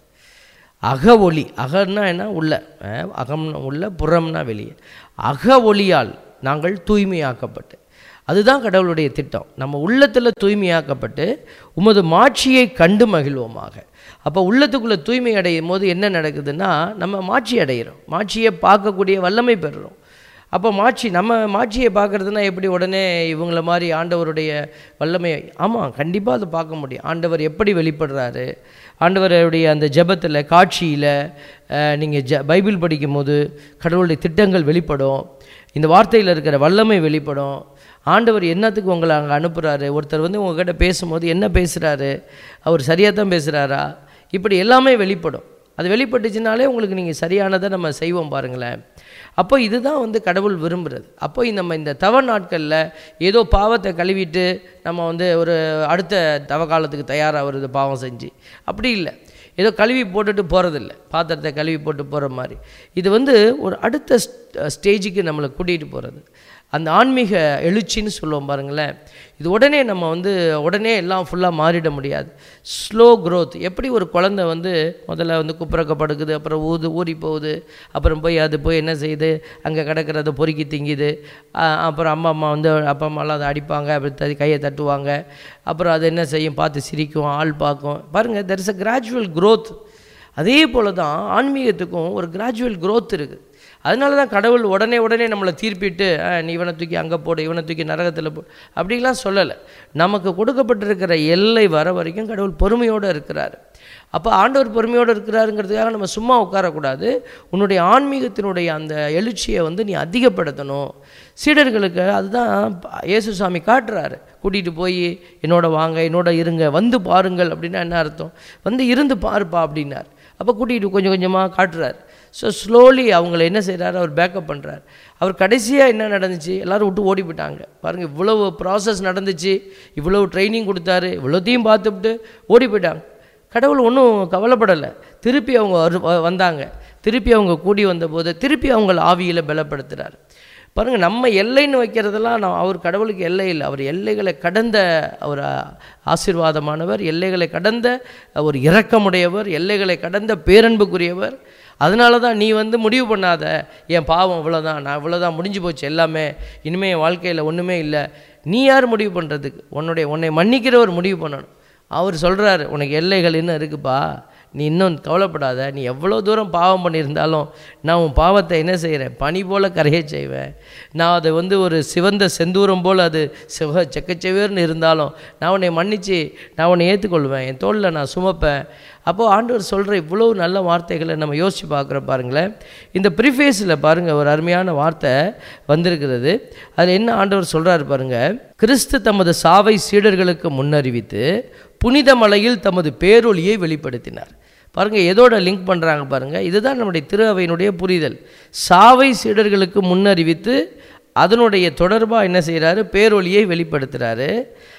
அக ஒளி அகன்னா என்ன உள்ள அஹ், அகம்னா உள்ள புறம்னா வெளியே அக ஒளியால் நாங்கள் தூய்மையாக்கப்பட்டு அதுதான் கடவுளுடைய திட்டம் நம்ம உள்ளத்தில் தூய்மையாக்கப்பட்டு உமது மாட்சியை கண்டு மகிழ்வோமாக அப்போ உள்ளத்துக்குள்ளே தூய்மை அடையும் போது என்ன நடக்குதுன்னா நம்ம மாட்சி அடைகிறோம் மாட்சியை பார்க்கக்கூடிய வல்லமை பெறுறோம் அப்போ மாட்சி நம்ம மாட்சியை பார்க்குறதுனா எப்படி உடனே இவங்கள மாதிரி ஆண்டவருடைய வல்லமை ஆமாம் கண்டிப்பாக அதை பார்க்க முடியும் ஆண்டவர் எப்படி வெளிப்படுறாரு ஆண்டவருடைய அந்த ஜெபத்தில் காட்சியில் நீங்கள் ஜ பைபிள் படிக்கும்போது கடவுளுடைய திட்டங்கள் வெளிப்படும் இந்த வார்த்தையில் இருக்கிற வல்லமை வெளிப்படும் ஆண்டவர் என்னத்துக்கு உங்களை அங்கே அனுப்புகிறாரு ஒருத்தர் வந்து உங்ககிட்ட பேசும்போது என்ன பேசுகிறாரு அவர் சரியாக தான் பேசுகிறாரா இப்படி எல்லாமே வெளிப்படும் அது வெளிப்பட்டுச்சுனாலே உங்களுக்கு நீங்கள் சரியானதை நம்ம செய்வோம் பாருங்களேன் அப்போ இதுதான் வந்து கடவுள் விரும்புகிறது அப்போ இந்த நம்ம இந்த தவ நாட்களில் ஏதோ பாவத்தை கழுவிட்டு நம்ம வந்து ஒரு அடுத்த தவ காலத்துக்கு தயாராக வருது பாவம் செஞ்சு அப்படி இல்லை ஏதோ கழுவி போட்டுட்டு போகிறதில்ல பாத்திரத்தை கழுவி போட்டு போகிற மாதிரி இது வந்து ஒரு அடுத்த ஸ்டேஜுக்கு நம்மளை கூட்டிகிட்டு போகிறது அந்த ஆன்மீக எழுச்சின்னு சொல்லுவோம் பாருங்களேன் இது உடனே நம்ம வந்து உடனே எல்லாம் ஃபுல்லாக மாறிட முடியாது ஸ்லோ growth எப்படி ஒரு குழந்தை வந்து முதல்ல வந்து குப்புறக்க படுக்குது அப்புறம் ஊது ஊறி போகுது அப்புறம் போய் அது போய் என்ன செய்யுது அங்கே கிடக்கிறத பொறுக்கி திங்குது ஆ, அப்புறம் அம்மா அம்மா வந்து அப்பா அம்மாலாம் அதை அடிப்பாங்க அப்படி த கையை தட்டுவாங்க அப்புறம் அது என்ன செய்யும் பார்த்து சிரிக்கும் ஆள் பார்க்கும் பாருங்கள் there is a gradual growth அதே போல தான் ஆன்மீகத்துக்கும் ஒரு கிராஜுவல் growth இருக்குது அதனால தான் கடவுள் உடனே உடனே நம்மளை தீர்ப்பிட்டு "ஆ, நீ இவனை தூக்கி அங்கே போடு இவனை தூக்கி நரகத்தில் போ அப்படிலாம் சொல்லலை நமக்கு கொடுக்கப்பட்டிருக்கிற எல்லை வர வரைக்கும் கடவுள் பொறுமையோடு இருக்கிறார் அப்போ ஆண்டவர் பொறுமையோடு இருக்கிறாருங்கிறதுக்காக நம்ம சும்மா உட்காரக்கூடாது உன்னுடைய ஆன்மீகத்தினுடைய அந்த எழுச்சியை வந்து நீ அதிகப்படுத்தணும் சீடர்களுக்கு அதுதான் ப- இயேசு சாமி காட்டுறாரு கூட்டிகிட்டு போய் என்னோட வாங்க என்னோட இருங்க வந்து பாருங்கள் அப்படின்னா என்ன அர்த்தம் வந்து இருந்து பாருப்பா அப்படின்னார் அப்போ கூட்டிகிட்டு கொஞ்சம் கொஞ்சமாக காட்டுறாரு ஸோ ஸ்லோலி அவங்கள என்ன செய்கிறாரு அவர் பேக்கப் பண்ணுறார் அவர் கடைசியாக என்ன நடந்துச்சு எல்லாரும் விட்டு ஓடி போயிட்டாங்க பாருங்கள் இவ்வளவு ப்ராசஸ் நடந்துச்சு இவ்வளவு ட்ரைனிங் கொடுத்தாரு இவ்வளோத்தையும் பார்த்துவிட்டு ஓடி போயிட்டாங்க கடவுள் ஒன்றும் கவலைப்படலை திருப்பி அவங்க வரு- வ- வந்தாங்க திருப்பி அவங்க கூடி வந்தபோது திருப்பி அவங்கள ஆவியில் பலப்படுத்துகிறார் பாருங்கள் நம்ம எல்லைன்னு வைக்கிறதெல்லாம் நான் அவர் கடவுளுக்கு எல்லை இல்லை அவர் எல்லைகளை கடந்த ஒரு ஆசீர்வாதமானவர் எல்லைகளை கடந்த ஒரு இரக்கமுடையவர் எல்லைகளை கடந்த பேரன்புக்குரியவர் அதனால தான் நீ வந்து முடிவு பண்ணாத என் பாவம் இவ்வளோதான் நான் இவ்வளோதான் முடிஞ்சு போச்சு எல்லாமே இனிமேல் என் வாழ்க்கையில் ஒன்றுமே இல்லை நீ யார் முடிவு பண்ணுறதுக்கு உன்னுடைய உன்னை மன்னிக்கிறவர் முடிவு பண்ணணும் அவர் சொல்கிறாரு உனக்கு எல்லைகள் இன்னும் இருக்குப்பா நீ இன்னும் கவலைப்படாத நீ எவ்வளோ தூரம் பாவம் பண்ணியிருந்தாலும் நான் உன் பாவத்தை என்ன செய்கிறேன் பனி போல் கரைய செய்வேன் நான் அதை வந்து ஒரு சிவந்த செந்தூரம் போல் அது சிவ செக்கச்செவேர்னு இருந்தாலும் நான் உன்னை மன்னித்து நான் உன்னை ஏற்றுக்கொள்வேன் என் தோளில் நான் சுமப்பேன் அப்போது ஆண்டவர் சொல்கிற இவ்வளோ நல்ல வார்த்தைகளை நம்ம யோசித்து பார்க்குறோம் பாருங்களேன் இந்த ப்ரிஃபேஸில் பாருங்கள் ஒரு அருமையான வார்த்தை வந்திருக்கிறது அதில் என்ன ஆண்டவர் சொல்கிறாரு பாருங்கள் கிறிஸ்து தமது சாவை சீடர்களுக்கு முன்னறிவித்து புனித மலையில் தமது பேரொளியை வெளிப்படுத்தினார் பாருங்கள் எதோட லிங்க் பண்ணுறாங்க பாருங்கள் இதுதான் நம்முடைய திரு அவையினுடைய புரிதல் சாவை சீடர்களுக்கு முன்னறிவித்து அதனுடைய தொடர்பாக என்ன செய்கிறாரு பேரொளியை வெளிப்படுத்துகிறாரு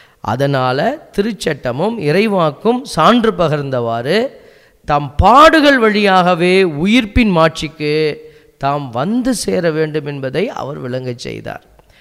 அதனால் திருச்சட்டமும் இறைவாக்கும் சான்று பகர்ந்தவாறு தம் பாடுகள் வழியாகவே உயிர்ப்பின் மாட்சிக்கு தாம் வந்து சேர வேண்டும் என்பதை அவர் விளங்கச் செய்தார்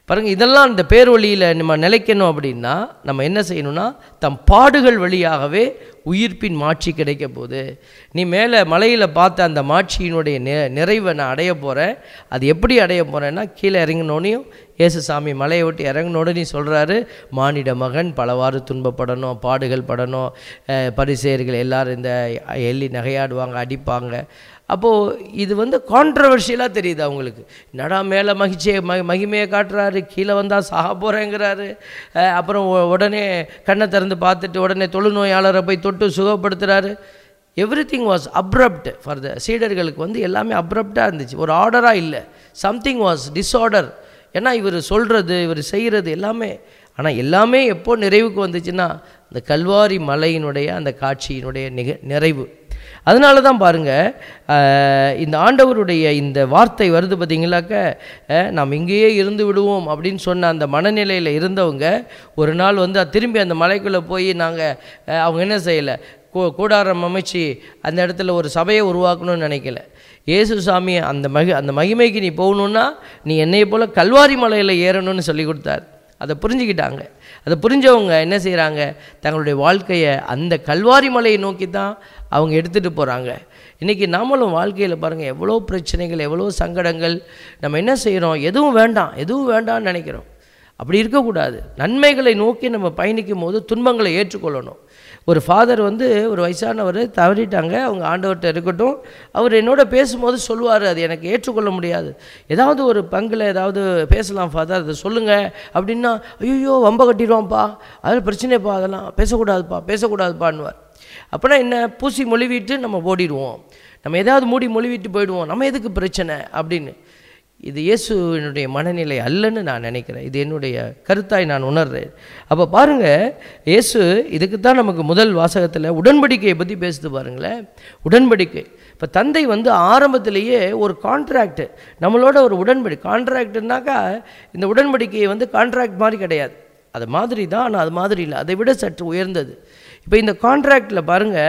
பாருங்கள் இதெல்லாம் இந்த பேர் வழியில் நம்ம நிலைக்கணும் அப்படின்னா நம்ம என்ன செய்யணும்னா தம் பாடுகள் வழியாகவே உயிர்ப்பின் மாட்சி கிடைக்க போகுது நீ மேலே மலையில் பார்த்த அந்த மாட்சியினுடைய நெ நிறைவை நான் அடைய போகிறேன் அது எப்படி அடைய போகிறேன்னா கீழே இறங்கினோனையும் இயேசு சாமி மலையை விட்டு இறங்கினோடனே சொல்கிறாரு மானிட மகன் பலவாறு துன்பப்படணும் பாடுகள் படணும் அஹ், பரிசேயர்கள் எல்லாரும் இந்த எள்ளி நகையாடுவாங்க அடிப்பாங்க அப்போது இது வந்து கான்ட்ரவர்ஷியலாக தெரியுது அவங்களுக்கு நடா மேலே மகிழ்ச்சியை ம மகிமையை காட்டுறாரு கீழே வந்தால் சாக போகிறேங்கிறாரு அப்புறம் உ- உடனே கண்ணை திறந்து பார்த்துட்டு உடனே தொழுநோயாளரை போய் தொட்டு சுகப்படுத்துகிறாரு everything was abrupt for the சீடர்களுக்கு வந்து எல்லாமே அப்ரப்டாக இருந்துச்சு ஒரு ஆர்டராக இல்லை சம்திங் வாஸ் டிஸார்டர் ஏன்னா இவர் சொல்கிறது இவர் செய்கிறது எல்லாமே ஆனால் எல்லாமே எப்போ நிறைவுக்கு வந்துச்சுன்னா அந்த கல்வாரி மலையினுடைய அந்த காட்சியினுடைய நிக நிறைவு அதனால தான் பாருங்கள் இந்த ஆண்டவருடைய இந்த வார்த்தை வருது பார்த்தீங்களாக்க அஹ், நாம் இங்கேயே இருந்து விடுவோம் அப்படின்னு சொன்ன அந்த மனநிலையில் இருந்தவங்க ஒரு நாள் வந்து அது திரும்பி அந்த மலைக்குள்ளே போய் நாங்கள் அவங்க என்ன செய்யலை கூ கூடாரம் அமைச்சு அந்த இடத்துல ஒரு சபையை உருவாக்கணும்னு நினைக்கல இயேசு சாமி அந்த மகி அந்த மகிமைக்கு நீ போகணுன்னா நீ என்னையை போல் கல்வாரி மலையில் ஏறணும்னு சொல்லி கொடுத்தார் அதை புரிஞ்சுக்கிட்டாங்க அதை புரிஞ்சவங்க என்ன செய்கிறாங்க தங்களுடைய வாழ்க்கையை அந்த கல்வாரி மலையை நோக்கி தான் அவங்க எடுத்துகிட்டு போகிறாங்க இன்றைக்கி நாமளும் வாழ்க்கையில் பாருங்கள் எவ்வளோ பிரச்சனைகள் எவ்வளோ சங்கடங்கள் நம்ம என்ன செய்கிறோம் எதுவும் வேண்டாம் எதுவும் வேண்டாம்னு நினைக்கிறோம் அப்படி இருக்கக்கூடாது நன்மைகளை நோக்கி நம்ம பயணிக்கும் போது துன்பங்களை ஏற்றுக்கொள்ளணும் ஒரு ஃபாதர் வந்து ஒரு வயசானவர் தவறிட்டாங்க அவங்க ஆண்டவர்கிட்ட இருக்கட்டும் அவர் என்னோட பேசும்போது சொல்லுவார் அது எனக்கு ஏற்றுக்கொள்ள முடியாது ஏதாவது ஒரு பங்கில் ஏதாவது பேசலாம் ஃபாதர் அதை சொல்லுங்கள் அப்படின்னா ஐயோ வம்ப கட்டிடுவான்ப்பா அது பிரச்சனைப்பா அதெல்லாம் பேசக்கூடாதுப்பா பேசக்கூடாதுப்பான்னுவார் அப்போனா என்ன பூசி மொழிவிட்டு நம்ம ஓடிடுவோம் நம்ம ஏதாவது மூடி மொழிவிட்டு போயிடுவோம் நம்ம எதுக்கு பிரச்சனை அப்படின்னு இது இயேசுவினுடைய மனநிலை அல்லன்னு நான் நினைக்கிறேன் இது என்னுடைய கருத்தாய் நான் உணர்றேன் அப்போ பாருங்கள் இயேசு இதுக்கு தான் நமக்கு முதல் வாசகத்தில் உடன்படிக்கையை பற்றி பேசுது பாருங்களேன் உடன்படிக்கை இப்போ தந்தை வந்து ஆரம்பத்திலேயே ஒரு கான்ட்ராக்ட் நம்மளோட ஒரு உடன்படி கான்ட்ராக்ட்னாக்கா இந்த உடன்படிக்கையை வந்து கான்ட்ராக்ட் மாதிரி கிடையாது அது மாதிரி தான் ஆனால் அது மாதிரி இல்லை அதை விட சற்று உயர்ந்தது இப்போ இந்த கான்ட்ராக்டில்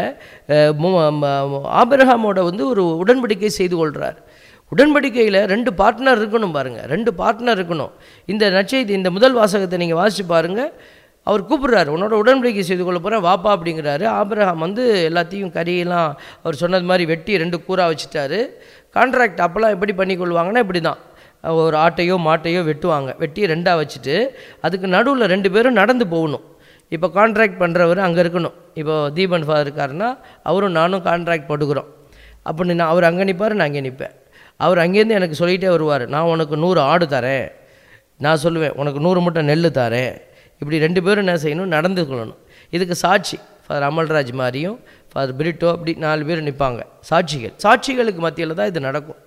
பாருங்கள் ஆபிரகாமோட வந்து ஒரு உடன்படிக்கை செய்து கொள்கிறார் உடன்படிக்கையில் ரெண்டு பார்ட்னர் இருக்கணும் பாருங்கள் ரெண்டு பார்ட்னர் இருக்கணும் இந்த நற்செய்தி இந்த முதல் வாசகத்தை நீங்கள் வாசித்து பாருங்கள் அவர் கூப்பிடுறாரு உன்னோட உடன்படிக்கை செய்து கொள்ள போகிறேன் வாப்பா அப்படிங்கிறாரு ஆபிரகாம் வந்து எல்லாத்தையும் கறியெல்லாம் அவர் சொன்னது மாதிரி வெட்டி ரெண்டு கூறா வச்சுட்டாரு கான்ட்ராக்ட் அப்போல்லாம் எப்படி பண்ணிக்கொள்வாங்கன்னா இப்படி தான் ஒரு ஆட்டையோ மாட்டையோ வெட்டுவாங்க வெட்டி ரெண்டாக வச்சுட்டு அதுக்கு நடுவில் ரெண்டு பேரும் நடந்து போகணும் இப்போ கான்ட்ராக்ட் பண்ணுறவர் அங்கே இருக்கணும் இப்போ தீபன் ஃபாதர் இருக்காருன்னா அவரும் நானும் கான்ட்ராக்ட் போட்டுக்கிறோம் அப்போ நான் அவர் அங்கே நிற்பார் நான் அங்கே நிற்பேன் அவர் அங்கேருந்து எனக்கு சொல்லிகிட்டே வருவார் நான் உனக்கு நூறு ஆடு தரேன் நான் சொல்லுவேன் உனக்கு நூறு மூட்டை நெல் தரேன் இப்படி ரெண்டு பேரும் என்ன செய்யணும் நடந்து கொள்ளணும் இதுக்கு சாட்சி ஃபாதர் அமல்ராஜ் மாதிரியும் ஃபாதர் பிரிட்டோ அப்படி நாலு பேர் நிற்பாங்க சாட்சிகள் சாட்சிகளுக்கு மத்தியில் தான் இது நடக்கும்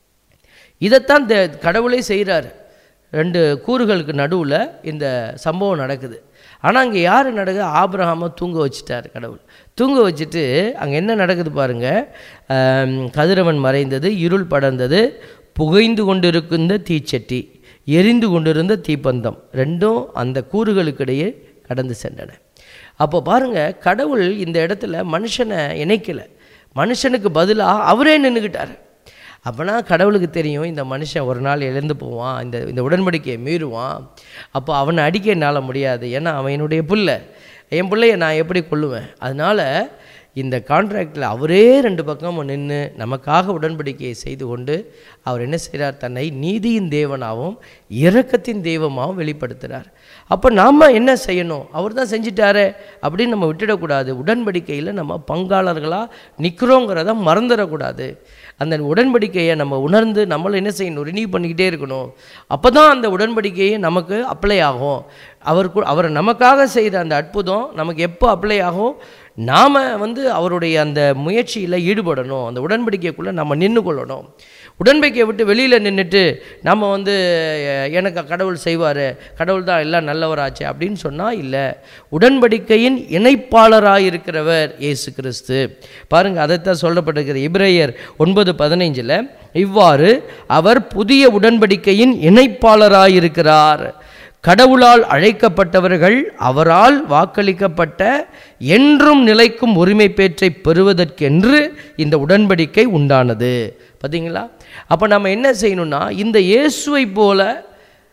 இதைத்தான் இந்த கடவுளே செய்கிறாரு ரெண்டு கூறுகளுக்கு நடுவில் இந்த சம்பவம் நடக்குது ஆனால் அங்கே யார் நடக்குது ஆபிரகாமை தூங்க வச்சுட்டார் கடவுள் தூங்க வச்சுட்டு அங்கே என்ன நடக்குது பாருங்கள் கதிரவன் மறைந்தது இருள் படர்ந்தது புகைந்து கொண்டிருக்கின்ற தீச்சட்டி எரிந்து கொண்டிருந்த தீப்பந்தம் ரெண்டும் அந்த கூறுகளுக்கிடையே கடந்து சென்றன அப்போ பாருங்கள் கடவுள் இந்த இடத்துல மனுஷனை இணைக்கலை மனுஷனுக்கு பதிலாக அவரே நின்றுக்கிட்டார் அப்போனா கடவுளுக்கு தெரியும் இந்த மனுஷன் ஒரு நாள் எழுந்து போவான் இந்த இந்த உடன்படிக்கையை மீறுவான் அப்போ அவனை அடிக்க என்னால் முடியாது ஏன்னா அவன் என்னுடைய புள்ள என் பிள்ளைய நான் எப்படி கொள்ளுவேன் அதனால் இந்த கான்ட்ராக்டில் அவரே ரெண்டு பக்கமும் நின்று நமக்காக உடன்படிக்கையை செய்து கொண்டு அவர் என்ன செய்கிறார் தன்னை நீதியின் தேவனாகவும் இரக்கத்தின் தெய்வமாகவும் வெளிப்படுத்துகிறார் அப்போ நாம் என்ன செய்யணும் அவர் தான் செஞ்சிட்டாரே அப்படின்னு நம்ம விட்டுடக்கூடாது உடன்படிக்கையில் நம்ம பங்காளர்களாக நிற்கிறோங்கிறத மறந்துடக்கூடாது அந்த உடன்படிக்கையை நம்ம உணர்ந்து நம்மளை என்ன செய்யணும் ரினியூ பண்ணிக்கிட்டே இருக்கணும் அப்போ தான் அந்த உடன்படிக்கையை நமக்கு அப்ளை ஆகும் அவர் அவர் நமக்காக செய்த அந்த அற்புதம் நமக்கு எப்போ அப்ளை ஆகும் நாம் வந்து அவருடைய அந்த முயற்சியில் ஈடுபடணும் அந்த உடன்படிக்கைக்குள்ளே நம்ம நின்று கொள்ளணும் உடன்படிக்கையை விட்டு வெளியில் நின்றுட்டு நம்ம வந்து அஹ், எனக்கு கடவுள் செய்வார் கடவுள் தான் எல்லாம் நல்லவராச்சு அப்படின்னு சொன்னால் இல்லை உடன்படிக்கையின் இணைப்பாளராக இருக்கிறவர் இயேசு கிறிஸ்து பாருங்கள் அதைத்தான் சொல்லப்பட்டிருக்கிறது இப்ரேயர் ஒன்பது பதினைஞ்சில் இவ்வாறு அவர் புதிய உடன்படிக்கையின் இணைப்பாளராக இருக்கிறார் கடவுளால் அழைக்கப்பட்டவர்கள் அவரால் வாக்களிக்கப்பட்ட என்றும் நிலைக்கும் உரிமை பேற்றை பெறுவதற்கென்று இந்த உடன்படிக்கை உண்டானது பார்த்தீங்களா அப்போ நம்ம என்ன செய்யணும்னா இந்த இயேசுவை போல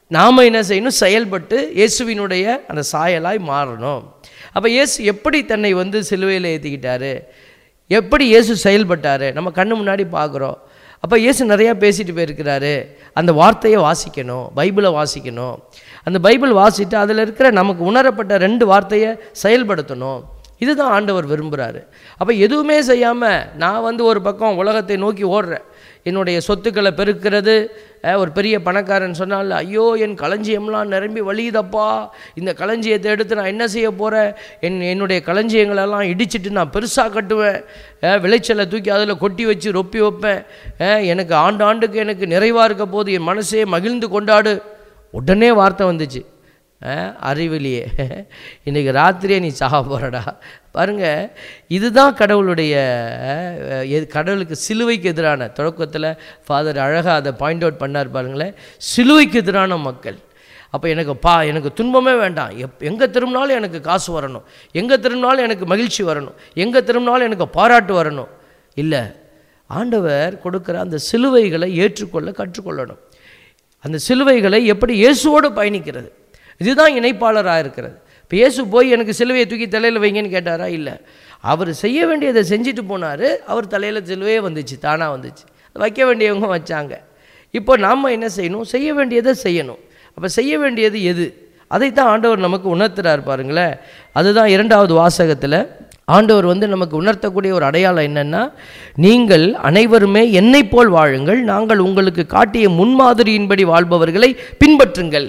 நாம் என்ன செய்யணும் செயல்பட்டு இயேசுவினுடைய அந்த சாயலாய் மாறணும் அப்போ இயேசு எப்படி தன்னை வந்து சிலுவையில் ஏற்றிக்கிட்டாரு எப்படி இயேசு செயல்பட்டார் நம்ம கண்ணு முன்னாடி பார்க்குறோம் அப்போ இயேசு நிறையா பேசிட்டு போயிருக்கிறாரு அந்த வார்த்தையை வாசிக்கணும் பைபிளை வாசிக்கணும் அந்த பைபிள் வாசிட்டு அதில் இருக்கிற நமக்கு உணரப்பட்ட ரெண்டு வார்த்தையை செயல்படுத்தணும் இதுதான் ஆண்டவர் விரும்புகிறாரு அப்போ எதுவுமே செய்யாமல் நான் வந்து ஒரு பக்கம் உலகத்தை நோக்கி ஓடுறேன் என்னுடைய சொத்துக்களை பெருக்கிறது அஹ், ஒரு பெரிய பணக்காரன் சொன்னால் ஐயோ என் களஞ்சியம்லாம் நிரம்பி வழியுதப்பா இந்த களஞ்சியத்தை எடுத்து நான் என்ன செய்ய போகிறேன் என் என்னுடைய களஞ்சியங்களெல்லாம் இடிச்சிட்டு நான் பெருசாக கட்டுவேன் அஹ், விளைச்சலை தூக்கி அதில் கொட்டி வச்சு ரொப்பி வைப்பேன் அஹ், எனக்கு ஆண்டு ஆண்டுக்கு எனக்கு நிறைவாக இருக்க போது என் மனசே மகிழ்ந்து கொண்டாடு உடனே வார்த்தை வந்துச்சு அஹ், அறிவிலியே இன்னைக்கு ராத்திரியே நீ சாக போறடா பாருங்க இதுதான் கடவுளுடைய அஹ், எது- கடவுளுக்கு சிலுவைக்கு எதிரான தொடக்கத்தில் ஃபாதர் அழகாக அதை பாயிண்ட் அவுட் பண்ணார் பாருங்களேன் சிலுவைக்கு எதிரான மக்கள் அப்போ எனக்கு பா எனக்கு துன்பமே வேண்டாம் எப் எங்கே திரும்பினாலும் எனக்கு காசு வரணும் எங்கே திரும்பினாலும் எனக்கு மகிழ்ச்சி வரணும் எங்கே திரும்பினாலும் எனக்கு பாராட்டு வரணும் இல்லை ஆண்டவர் கொடுக்குற அந்த சிலுவைகளை ஏற்றுக்கொள்ள கற்றுக்கொள்ளணும் அந்த சிலுவைகளை எப்படி இயேசுவோடு பயணிக்கிறது இதுதான் இணைப்பாளராக இருக்கிறது இப்போ இயேசு போய் எனக்கு சிலுவையை தூக்கி தலையில் வைங்கன்னு கேட்டாரா இல்லை அவர் செய்ய வேண்டியதை செஞ்சுட்டு போனார் அவர் தலையில் சிலுவையே வந்துச்சு தானாக வந்துச்சு வைக்க வேண்டியவங்க வச்சாங்க இப்போ நாம் என்ன செய்யணும் செய்ய வேண்டியதை செய்யணும் அப்போ செய்ய வேண்டியது எது அதைத்தான் ஆண்டவர் நமக்கு உணர்த்துறார் பாருங்களேன் அதுதான் இரண்டாவது வாசகத்தில் ஆண்டவர் வந்து நமக்கு உணர்த்தக்கூடிய ஒரு அடையாளம் என்னன்னா நீங்கள் அனைவருமே என்னைப் போல் வாழுங்கள் நாங்கள் உங்களுக்கு காட்டிய முன்மாதிரியின்படி வாழ்பவர்களை பின்பற்றுங்கள்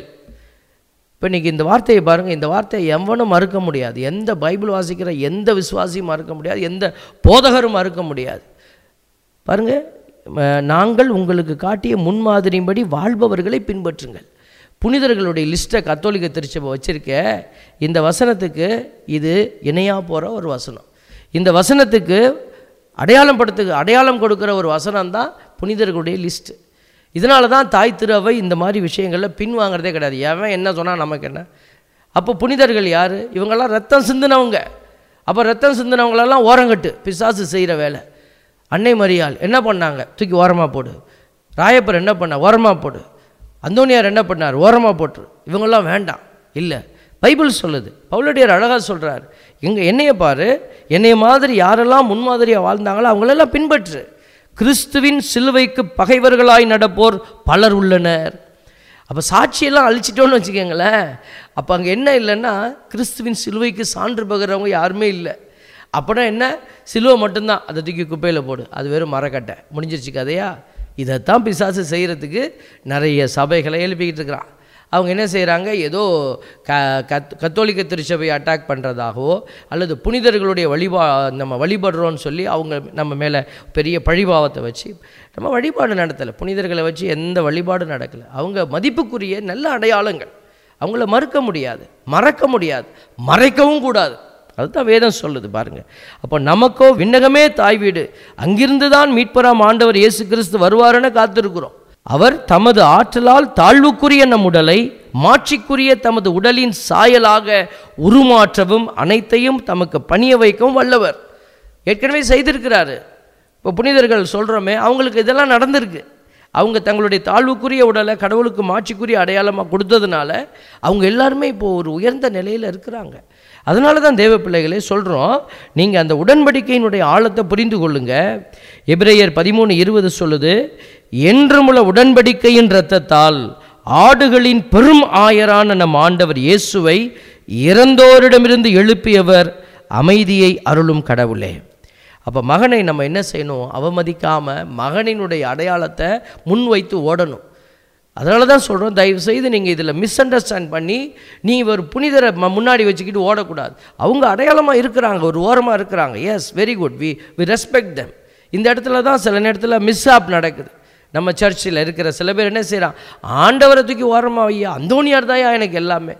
இப்போ இன்றைக்கி இந்த வார்த்தையை பாருங்கள் இந்த வார்த்தையை எவனும் மறுக்க முடியாது எந்த பைபிள் வாசிக்கிற எந்த விசுவாசியும் மறுக்க முடியாது எந்த போதகரும் மறுக்க முடியாது பாருங்க ம- நாங்கள் உங்களுக்கு காட்டிய முன்மாதிரியின்படி வாழ்பவர்களை பின்பற்றுங்கள் புனிதர்களுடைய லிஸ்ட்டை கத்தோலிக்க திருச்சபை வச்சிருக்க இந்த வசனத்துக்கு இது இணையா போகிற ஒரு வசனம் இந்த வசனத்துக்கு அடையாளம் படுத்து அடையாளம் கொடுக்குற ஒரு வசனம் தான் புனிதர்களுடைய லிஸ்ட்டு இதனால தான் தாய் திருவை இந்த மாதிரி விஷயங்களில் பின்வாங்கிறதே கிடையாது எவன் என்ன சொன்னால் நமக்கு என்ன அப்போ புனிதர்கள் யார் இவங்கெல்லாம் ரத்தம் சிந்தினவங்க அப்போ ரத்தம் சிந்தினவங்களெல்லாம் ஓரங்கட்டு பிசாசு செய்கிற வேலை அன்னை மரியாள் என்ன பண்ணாங்க தூக்கி ஓரமாக போடு ராயப்பர் என்ன பண்ண ஓரமாக போடு அந்தோனியார் என்ன பண்ணார் ஓரமாக போட்டுரு இவங்கெல்லாம் வேண்டாம் இல்லை பைபிள் சொல்லுது பவுலடியார் அழகாக சொல்கிறார் எங்கள் என்னைய பாரு என்னைய மாதிரி யாரெல்லாம் முன்மாதிரியாக வாழ்ந்தாங்களோ அவங்களெல்லாம் பின்பற்று கிறிஸ்துவின் சிலுவைக்கு பகைவர்களாய் நடப்போர் பலர் உள்ளனர் அப்போ சாட்சியெல்லாம் அழிச்சிட்டோன்னு வச்சுக்கோங்களேன் அப்போ அங்கே என்ன இல்லைன்னா கிறிஸ்துவின் சிலுவைக்கு சான்று பகிறவங்க யாருமே இல்லை அப்படின்னா என்ன சிலுவை மட்டும்தான் அதை தூக்கி குப்பையில் போடு அது வெறும் மரக்கட்டை முடிஞ்சிருச்சு கதையா இதைத்தான் பிசாசு செய்கிறதுக்கு நிறைய சபைகளை எழுப்பிக்கிட்டு இருக்கிறான் அவங்க என்ன செய்கிறாங்க ஏதோ க கத் கத்தோலிக்க திருச்சபையை அட்டாக் பண்ணுறதாகவோ அல்லது புனிதர்களுடைய வழிபா நம்ம வழிபடுறோன்னு சொல்லி அவங்க நம்ம மேலே பெரிய பழிபாவத்தை வச்சு நம்ம வழிபாடு நடத்தலை புனிதர்களை வச்சு எந்த வழிபாடும் நடக்கலை அவங்க மதிப்புக்குரிய நல்ல அடையாளங்கள் அவங்கள மறுக்க முடியாது மறக்க முடியாது மறைக்கவும் கூடாது அதுதான் வேதம் சொல்லுது பாருங்க அப்போ நமக்கோ விண்ணகமே தாய் வீடு அங்கிருந்து தான் மீட்பராம் ஆண்டவர் இயேசு கிறிஸ்து வருவாருன்னு காத்திருக்கிறோம் அவர் தமது ஆற்றலால் தாழ்வுக்குரிய நம் உடலை மாட்சிக்குரிய தமது உடலின் சாயலாக உருமாற்றவும் அனைத்தையும் தமக்கு பணிய வைக்கவும் வல்லவர் ஏற்கனவே செய்திருக்கிறாரு இப்போ புனிதர்கள் சொல்கிறோமே அவங்களுக்கு இதெல்லாம் நடந்திருக்கு அவங்க தங்களுடைய தாழ்வுக்குரிய உடலை கடவுளுக்கு மாட்சிக்குரிய அடையாளமாக கொடுத்ததுனால அவங்க எல்லாருமே இப்போ ஒரு உயர்ந்த நிலையில் இருக்கிறாங்க அதனால தான் தேவ பிள்ளைகளே சொல்கிறோம் நீங்கள் அந்த உடன்படிக்கையினுடைய ஆழத்தை புரிந்து கொள்ளுங்க எபிரேயர் பதிமூணு இருபது சொல்லுது என்றுமுள்ள உடன்படிக்கையின் இரத்தத்தால் ஆடுகளின் பெரும் ஆயரான நம் ஆண்டவர் இயேசுவை இறந்தோரிடமிருந்து எழுப்பியவர் அமைதியை அருளும் கடவுளே அப்போ மகனை நம்ம என்ன செய்யணும் அவமதிக்காமல் மகனினுடைய அடையாளத்தை முன்வைத்து ஓடணும் அதனால தான் சொல்கிறோம் தயவு செய்து நீங்கள் இதில் மிஸ் அண்டர்ஸ்டாண்ட் பண்ணி நீ ஒரு புனிதரை ம- முன்னாடி வச்சுக்கிட்டு ஓடக்கூடாது அவங்க அடையாளமாக இருக்கிறாங்க ஒரு ஓரமாக இருக்கிறாங்க yes very good we we respect them இந்த இடத்துல தான் சில நேரத்தில் மிஸ் ஆப் நடக்குது நம்ம சர்ச்சில் இருக்கிற சில பேர் என்ன செய்கிறான் ஆண்டவரை தூக்கி ஓரமாக வையா அந்தோனியார் தான்யா எனக்கு எல்லாமே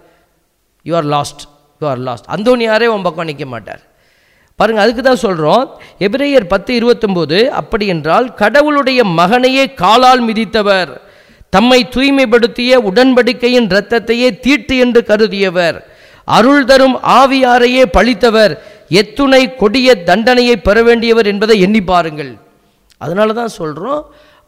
you are lost you are lost அந்தோனியாரே உன் பக்கம் நிற்க மாட்டார் பாருங்க அதுக்கு தான் சொல்கிறோம் எபிரேயர் பத்து இருபத்தொம்போது அப்படி என்றால் கடவுளுடைய மகனையே காலால் மிதித்தவர் தம்மை தூய்மைப்படுத்திய உடன்படிக்கையின் இரத்தத்தையே தீட்டு என்று கருதியவர் அருள் தரும் ஆவியாரையே பழித்தவர் எத்துணை கொடிய தண்டனையை பெற வேண்டியவர் என்பதை எண்ணி பாருங்கள் அதனால தான் சொல்கிறோம்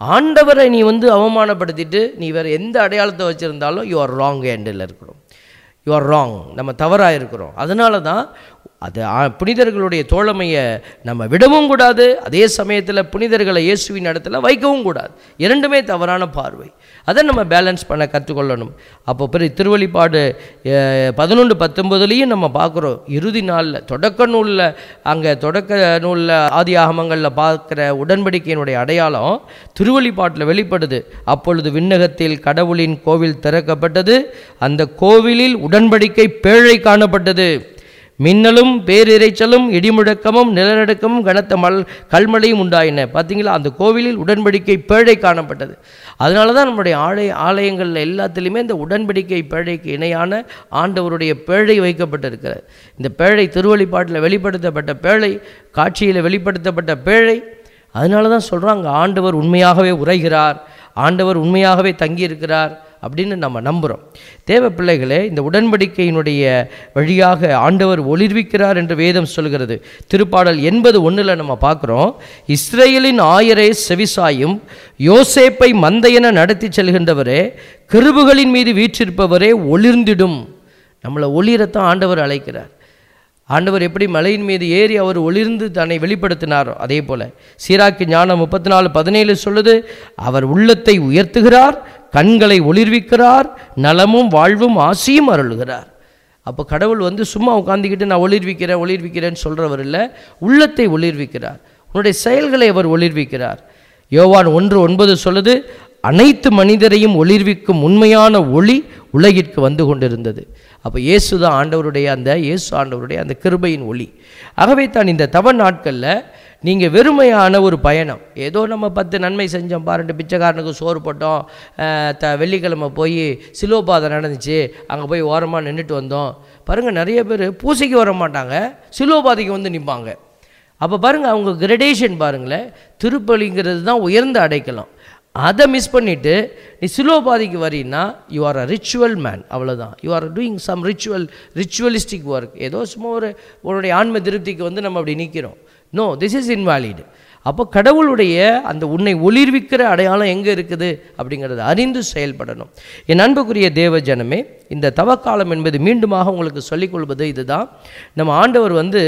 ஆண்டவரை நீ வந்து அவமானப்படுத்திட்டு நீ வேற எந்த அடையாளத்தை வச்சுருந்தாலும் யூ ஆர் ராங் ஹேண்டில் இருக்கிறோம் யூ ஆர் ராங் நம்ம தவறாக இருக்கிறோம் அதனால தான் அது ஆ- புனிதர்களுடைய தோழமையை நம்ம விடவும் கூடாது அதே சமயத்தில் புனிதர்களை இயேசுவின் இடத்துல வைக்கவும் கூடாது இரண்டுமே தவறான பார்வை அதை நம்ம பேலன்ஸ் பண்ண கற்றுக்கொள்ளணும் அப்போ பெரிய திருவழிப்பாடு பதினொன்று பத்தொன்பதுலேயும் நம்ம பார்க்குறோம் இறுதி நாளில் தொடக்க நூலில் அங்கே தொடக்க நூலில் ஆதி ஆகமங்களில் பார்க்குற உடன்படிக்கையினுடைய அடையாளம் திருவழிப்பாட்டில் வெளிப்படுது அப்பொழுது விண்ணகத்தில் கடவுளின் கோவில் திறக்கப்பட்டது அந்த கோவிலில் உடன்படிக்கை பேழை காணப்பட்டது மின்னலும் பேரிரைச்சலும் இடிமுழக்கமும் நிலநடுக்கமும் கனத்த மல் கல்மழையும் உண்டாயின பார்த்தீங்களா அந்த கோவிலில் உடன்படிக்கை பேழை காணப்பட்டது அதனால தான் நம்முடைய ஆலய ஆலயங்களில் எல்லாத்துலேயுமே இந்த உடன்படிக்கை பேழைக்கு இணையான ஆண்டவருடைய பேழை வைக்கப்பட்டிருக்கிறது இந்த பேழை திருவழிப்பாட்டில் வெளிப்படுத்தப்பட்ட பேழை காட்சியில் வெளிப்படுத்தப்பட்ட பேழை அதனால தான் சொல்கிறோம் அங்கே ஆண்டவர் உண்மையாகவே உரைகிறார் ஆண்டவர் உண்மையாகவே தங்கியிருக்கிறார் அப்படின்னு நம்ம நம்புகிறோம் தேவ பிள்ளைகளே இந்த உடன்படிக்கையினுடைய வழியாக ஆண்டவர் ஒளிர்விக்கிறார் என்று வேதம் சொல்கிறது திருப்பாடல் எண்பது ஒன்றில் நம்ம பார்க்குறோம் இஸ்ரேலின் ஆயரே செவிசாயும் யோசேப்பை மந்தையென நடத்தி செல்கின்றவரே கிருபுகளின் மீது வீற்றிருப்பவரே ஒளிர்ந்திடும் நம்மளை ஒளிரத்தான் ஆண்டவர் அழைக்கிறார் ஆண்டவர் எப்படி மலையின் மீது ஏறி அவர் ஒளிர்ந்து தன்னை வெளிப்படுத்தினாரோ அதே போல சீராக்கி ஞானம் முப்பத்தி நாலு பதினேழு சொல்லுது அவர் உள்ளத்தை உயர்த்துகிறார் கண்களை ஒளிர்விக்கிறார் நலமும் வாழ்வும் ஆசியும் அருளுகிறார் அப்போ கடவுள் வந்து சும்மா உட்காந்துக்கிட்டு நான் ஒளிர்விக்கிறேன் ஒளிர்விக்கிறேன்னு சொல்கிறவர் இல்லை உள்ளத்தை ஒளிர்விக்கிறார் உன்னுடைய செயல்களை அவர் ஒளிர்விக்கிறார் யோவான் ஒன்று ஒன்பது சொல்லுது அனைத்து மனிதரையும் ஒளிர்விக்கும் உண்மையான ஒளி உலகிற்கு வந்து கொண்டிருந்தது அப்போ இயேசு தான் ஆண்டவருடைய அந்த இயேசு ஆண்டவருடைய அந்த கிருபையின் ஒளி ஆகவே தான் இந்த தவ நாட்களில் நீங்கள் வெறுமையான ஒரு பயணம் ஏதோ நம்ம பத்து நன்மை செஞ்சோம் பாருண்டு பிச்சைக்காரனுக்கு சோறு போட்டோம் அஹ், த வெள்ளிக்கிழமை போய் சிலுவபாதை நடந்துச்சு அங்கே போய் ஓரமாக நின்றுட்டு வந்தோம் பாருங்கள் நிறைய பேர் பூசைக்கு வர மாட்டாங்க சிலுவபாதைக்கு வந்து நிற்பாங்க அப்போ பாருங்கள் அவங்க கிரடேஷன் பாருங்களேன் திருப்பலிங்கிறது தான் உயர்ந்த அடைக்கலாம் அதை மிஸ் பண்ணிவிட்டு நீ சிலோபாதிக்கு வரீன்னா you are a ritual man அவ்வளோதான் you are doing some ritual ritualistic work ஏதோ சும்மா ஒரு உன்னுடைய ஆன்ம திருப்திக்கு வந்து நம்ம அப்படி நிற்கிறோம் நோ திஸ் இஸ் இன்வாலிட் அப்போ கடவுளுடைய அந்த உன்னை ஒளிர்விக்கிற அடையாளம் எங்கே இருக்குது அப்படிங்கிறத அறிந்து செயல்படணும் என் அன்புக்குரிய தேவ ஜனமே இந்த தவக்காலம் என்பது மீண்டுமாக உங்களுக்கு சொல்லிக்கொள்வது இதுதான் நம்ம ஆண்டவர் வந்து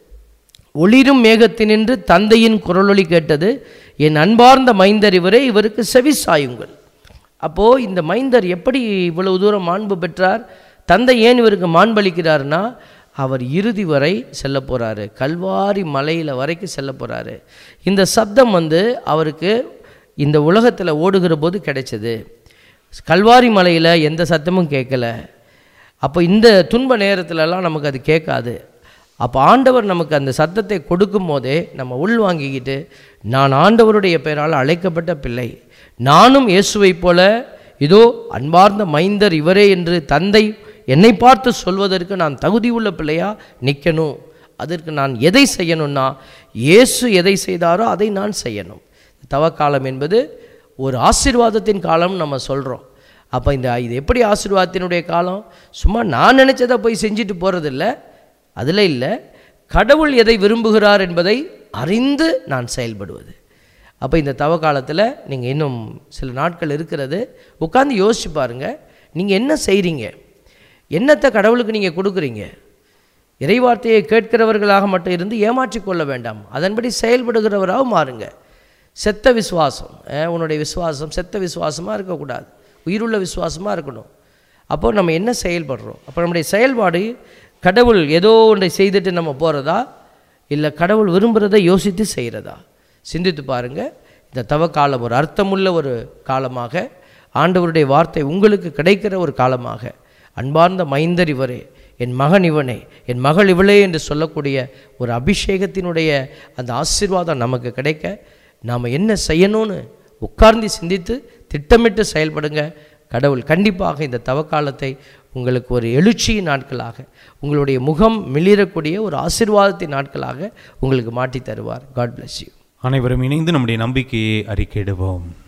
ஒளிரும் மேகத்தினின்று தந்தையின் குரலொலி கேட்டது என் அன்பார்ந்த மைந்தர் இவரே இவருக்கு செவி சாயுங்கள் அப்போது இந்த மைந்தர் எப்படி இவ்வளவு தூரம் மாண்பு பெற்றார் தந்தை ஏன் இவருக்கு மாண்பளிக்கிறார்னா அவர் இறுதி வரை செல்ல போகிறாரு கல்வாரி மலையில் வரைக்கும் செல்ல போகிறாரு இந்த சப்தம் வந்து அவருக்கு இந்த உலகத்தில் ஓடுகிற போது கிடைச்சது கல்வாரி மலையில் எந்த சத்தமும் கேட்கல அப்போ இந்த துன்ப நேரத்துலலாம் நமக்கு அது கேட்காது அப்போ ஆண்டவர் நமக்கு அந்த சத்தத்தை கொடுக்கும் போதே நம்ம உள்வாங்கிக்கிட்டு நான் ஆண்டவருடைய பெயரால் அழைக்கப்பட்ட பிள்ளை நானும் இயேசுவைப் போல இதோ அன்பார்ந்த மைந்தர் இவரே என்று தந்தை என்னை பார்த்து சொல்வதற்கு நான் தகுதி உள்ள பிள்ளையா நிற்கணும் அதற்கு நான் எதை செய்யணும்னா இயேசு எதை செய்தாரோ அதை நான் செய்யணும் தவக்காலம் என்பது ஒரு ஆசீர்வாதத்தின் காலம் நம்ம சொல்கிறோம் அப்போ இந்த இது எப்படி ஆசீர்வாதத்தினுடைய காலம் சும்மா நான் நினச்சதை போய் செஞ்சுட்டு போகிறதில்ல அதில் இல்லை கடவுள் எதை விரும்புகிறார் என்பதை அறிந்து நான் செயல்படுவது அப்போ இந்த தவ காலத்தில் நீங்கள் இன்னும் சில நாட்கள் இருக்கிறது உட்காந்து யோசிச்சு பாருங்கள் நீங்கள் என்ன செய்கிறீங்க என்னத்தை கடவுளுக்கு நீங்கள் கொடுக்குறீங்க இறைவார்த்தையை கேட்கிறவர்களாக மட்டும் இருந்து ஏமாற்றிக் கொள்ள வேண்டாம் அதன்படி செயல்படுகிறவராக மாறுங்க செத்த விசுவாசம் அஹ், உன்னுடைய விசுவாசம் செத்த விசுவாசமாக இருக்கக்கூடாது உயிருள்ள விசுவாசமாக இருக்கணும் அப்போ நம்ம என்ன செயல்படுறோம் அப்போ நம்முடைய செயல்பாடு கடவுள் ஏதோ ஒன்றை செய்துட்டு நம்ம போகிறதா இல்லை கடவுள் விரும்புகிறதை யோசித்து செய்கிறதா சிந்தித்து பாருங்கள் இந்த தவ காலம் ஒரு அர்த்தமுள்ள ஒரு காலமாக ஆண்டவருடைய வார்த்தை உங்களுக்கு கிடைக்கிற ஒரு காலமாக அன்பார்ந்த மைந்தர் இவரே என் மகன் இவனே என் மகள் இவளே என்று சொல்லக்கூடிய ஒரு அபிஷேகத்தினுடைய அந்த ஆசீர்வாதம் நமக்கு கிடைக்க நாம் என்ன செய்யணும்னு உட்கார்ந்து சிந்தித்து திட்டமிட்டு செயல்படுங்க கடவுள் கண்டிப்பாக இந்த தவக்காலத்தை உங்களுக்கு ஒரு எழுச்சியின் நாட்களாக உங்களுடைய முகம் மிளிரக்கூடிய ஒரு ஆசீர்வாதத்தின் நாட்களாக உங்களுக்கு மாற்றி தருவார் காட் bless யூ அனைவரும் இணைந்து நம்முடைய நம்பிக்கையை அறிக்கையிடுவோம்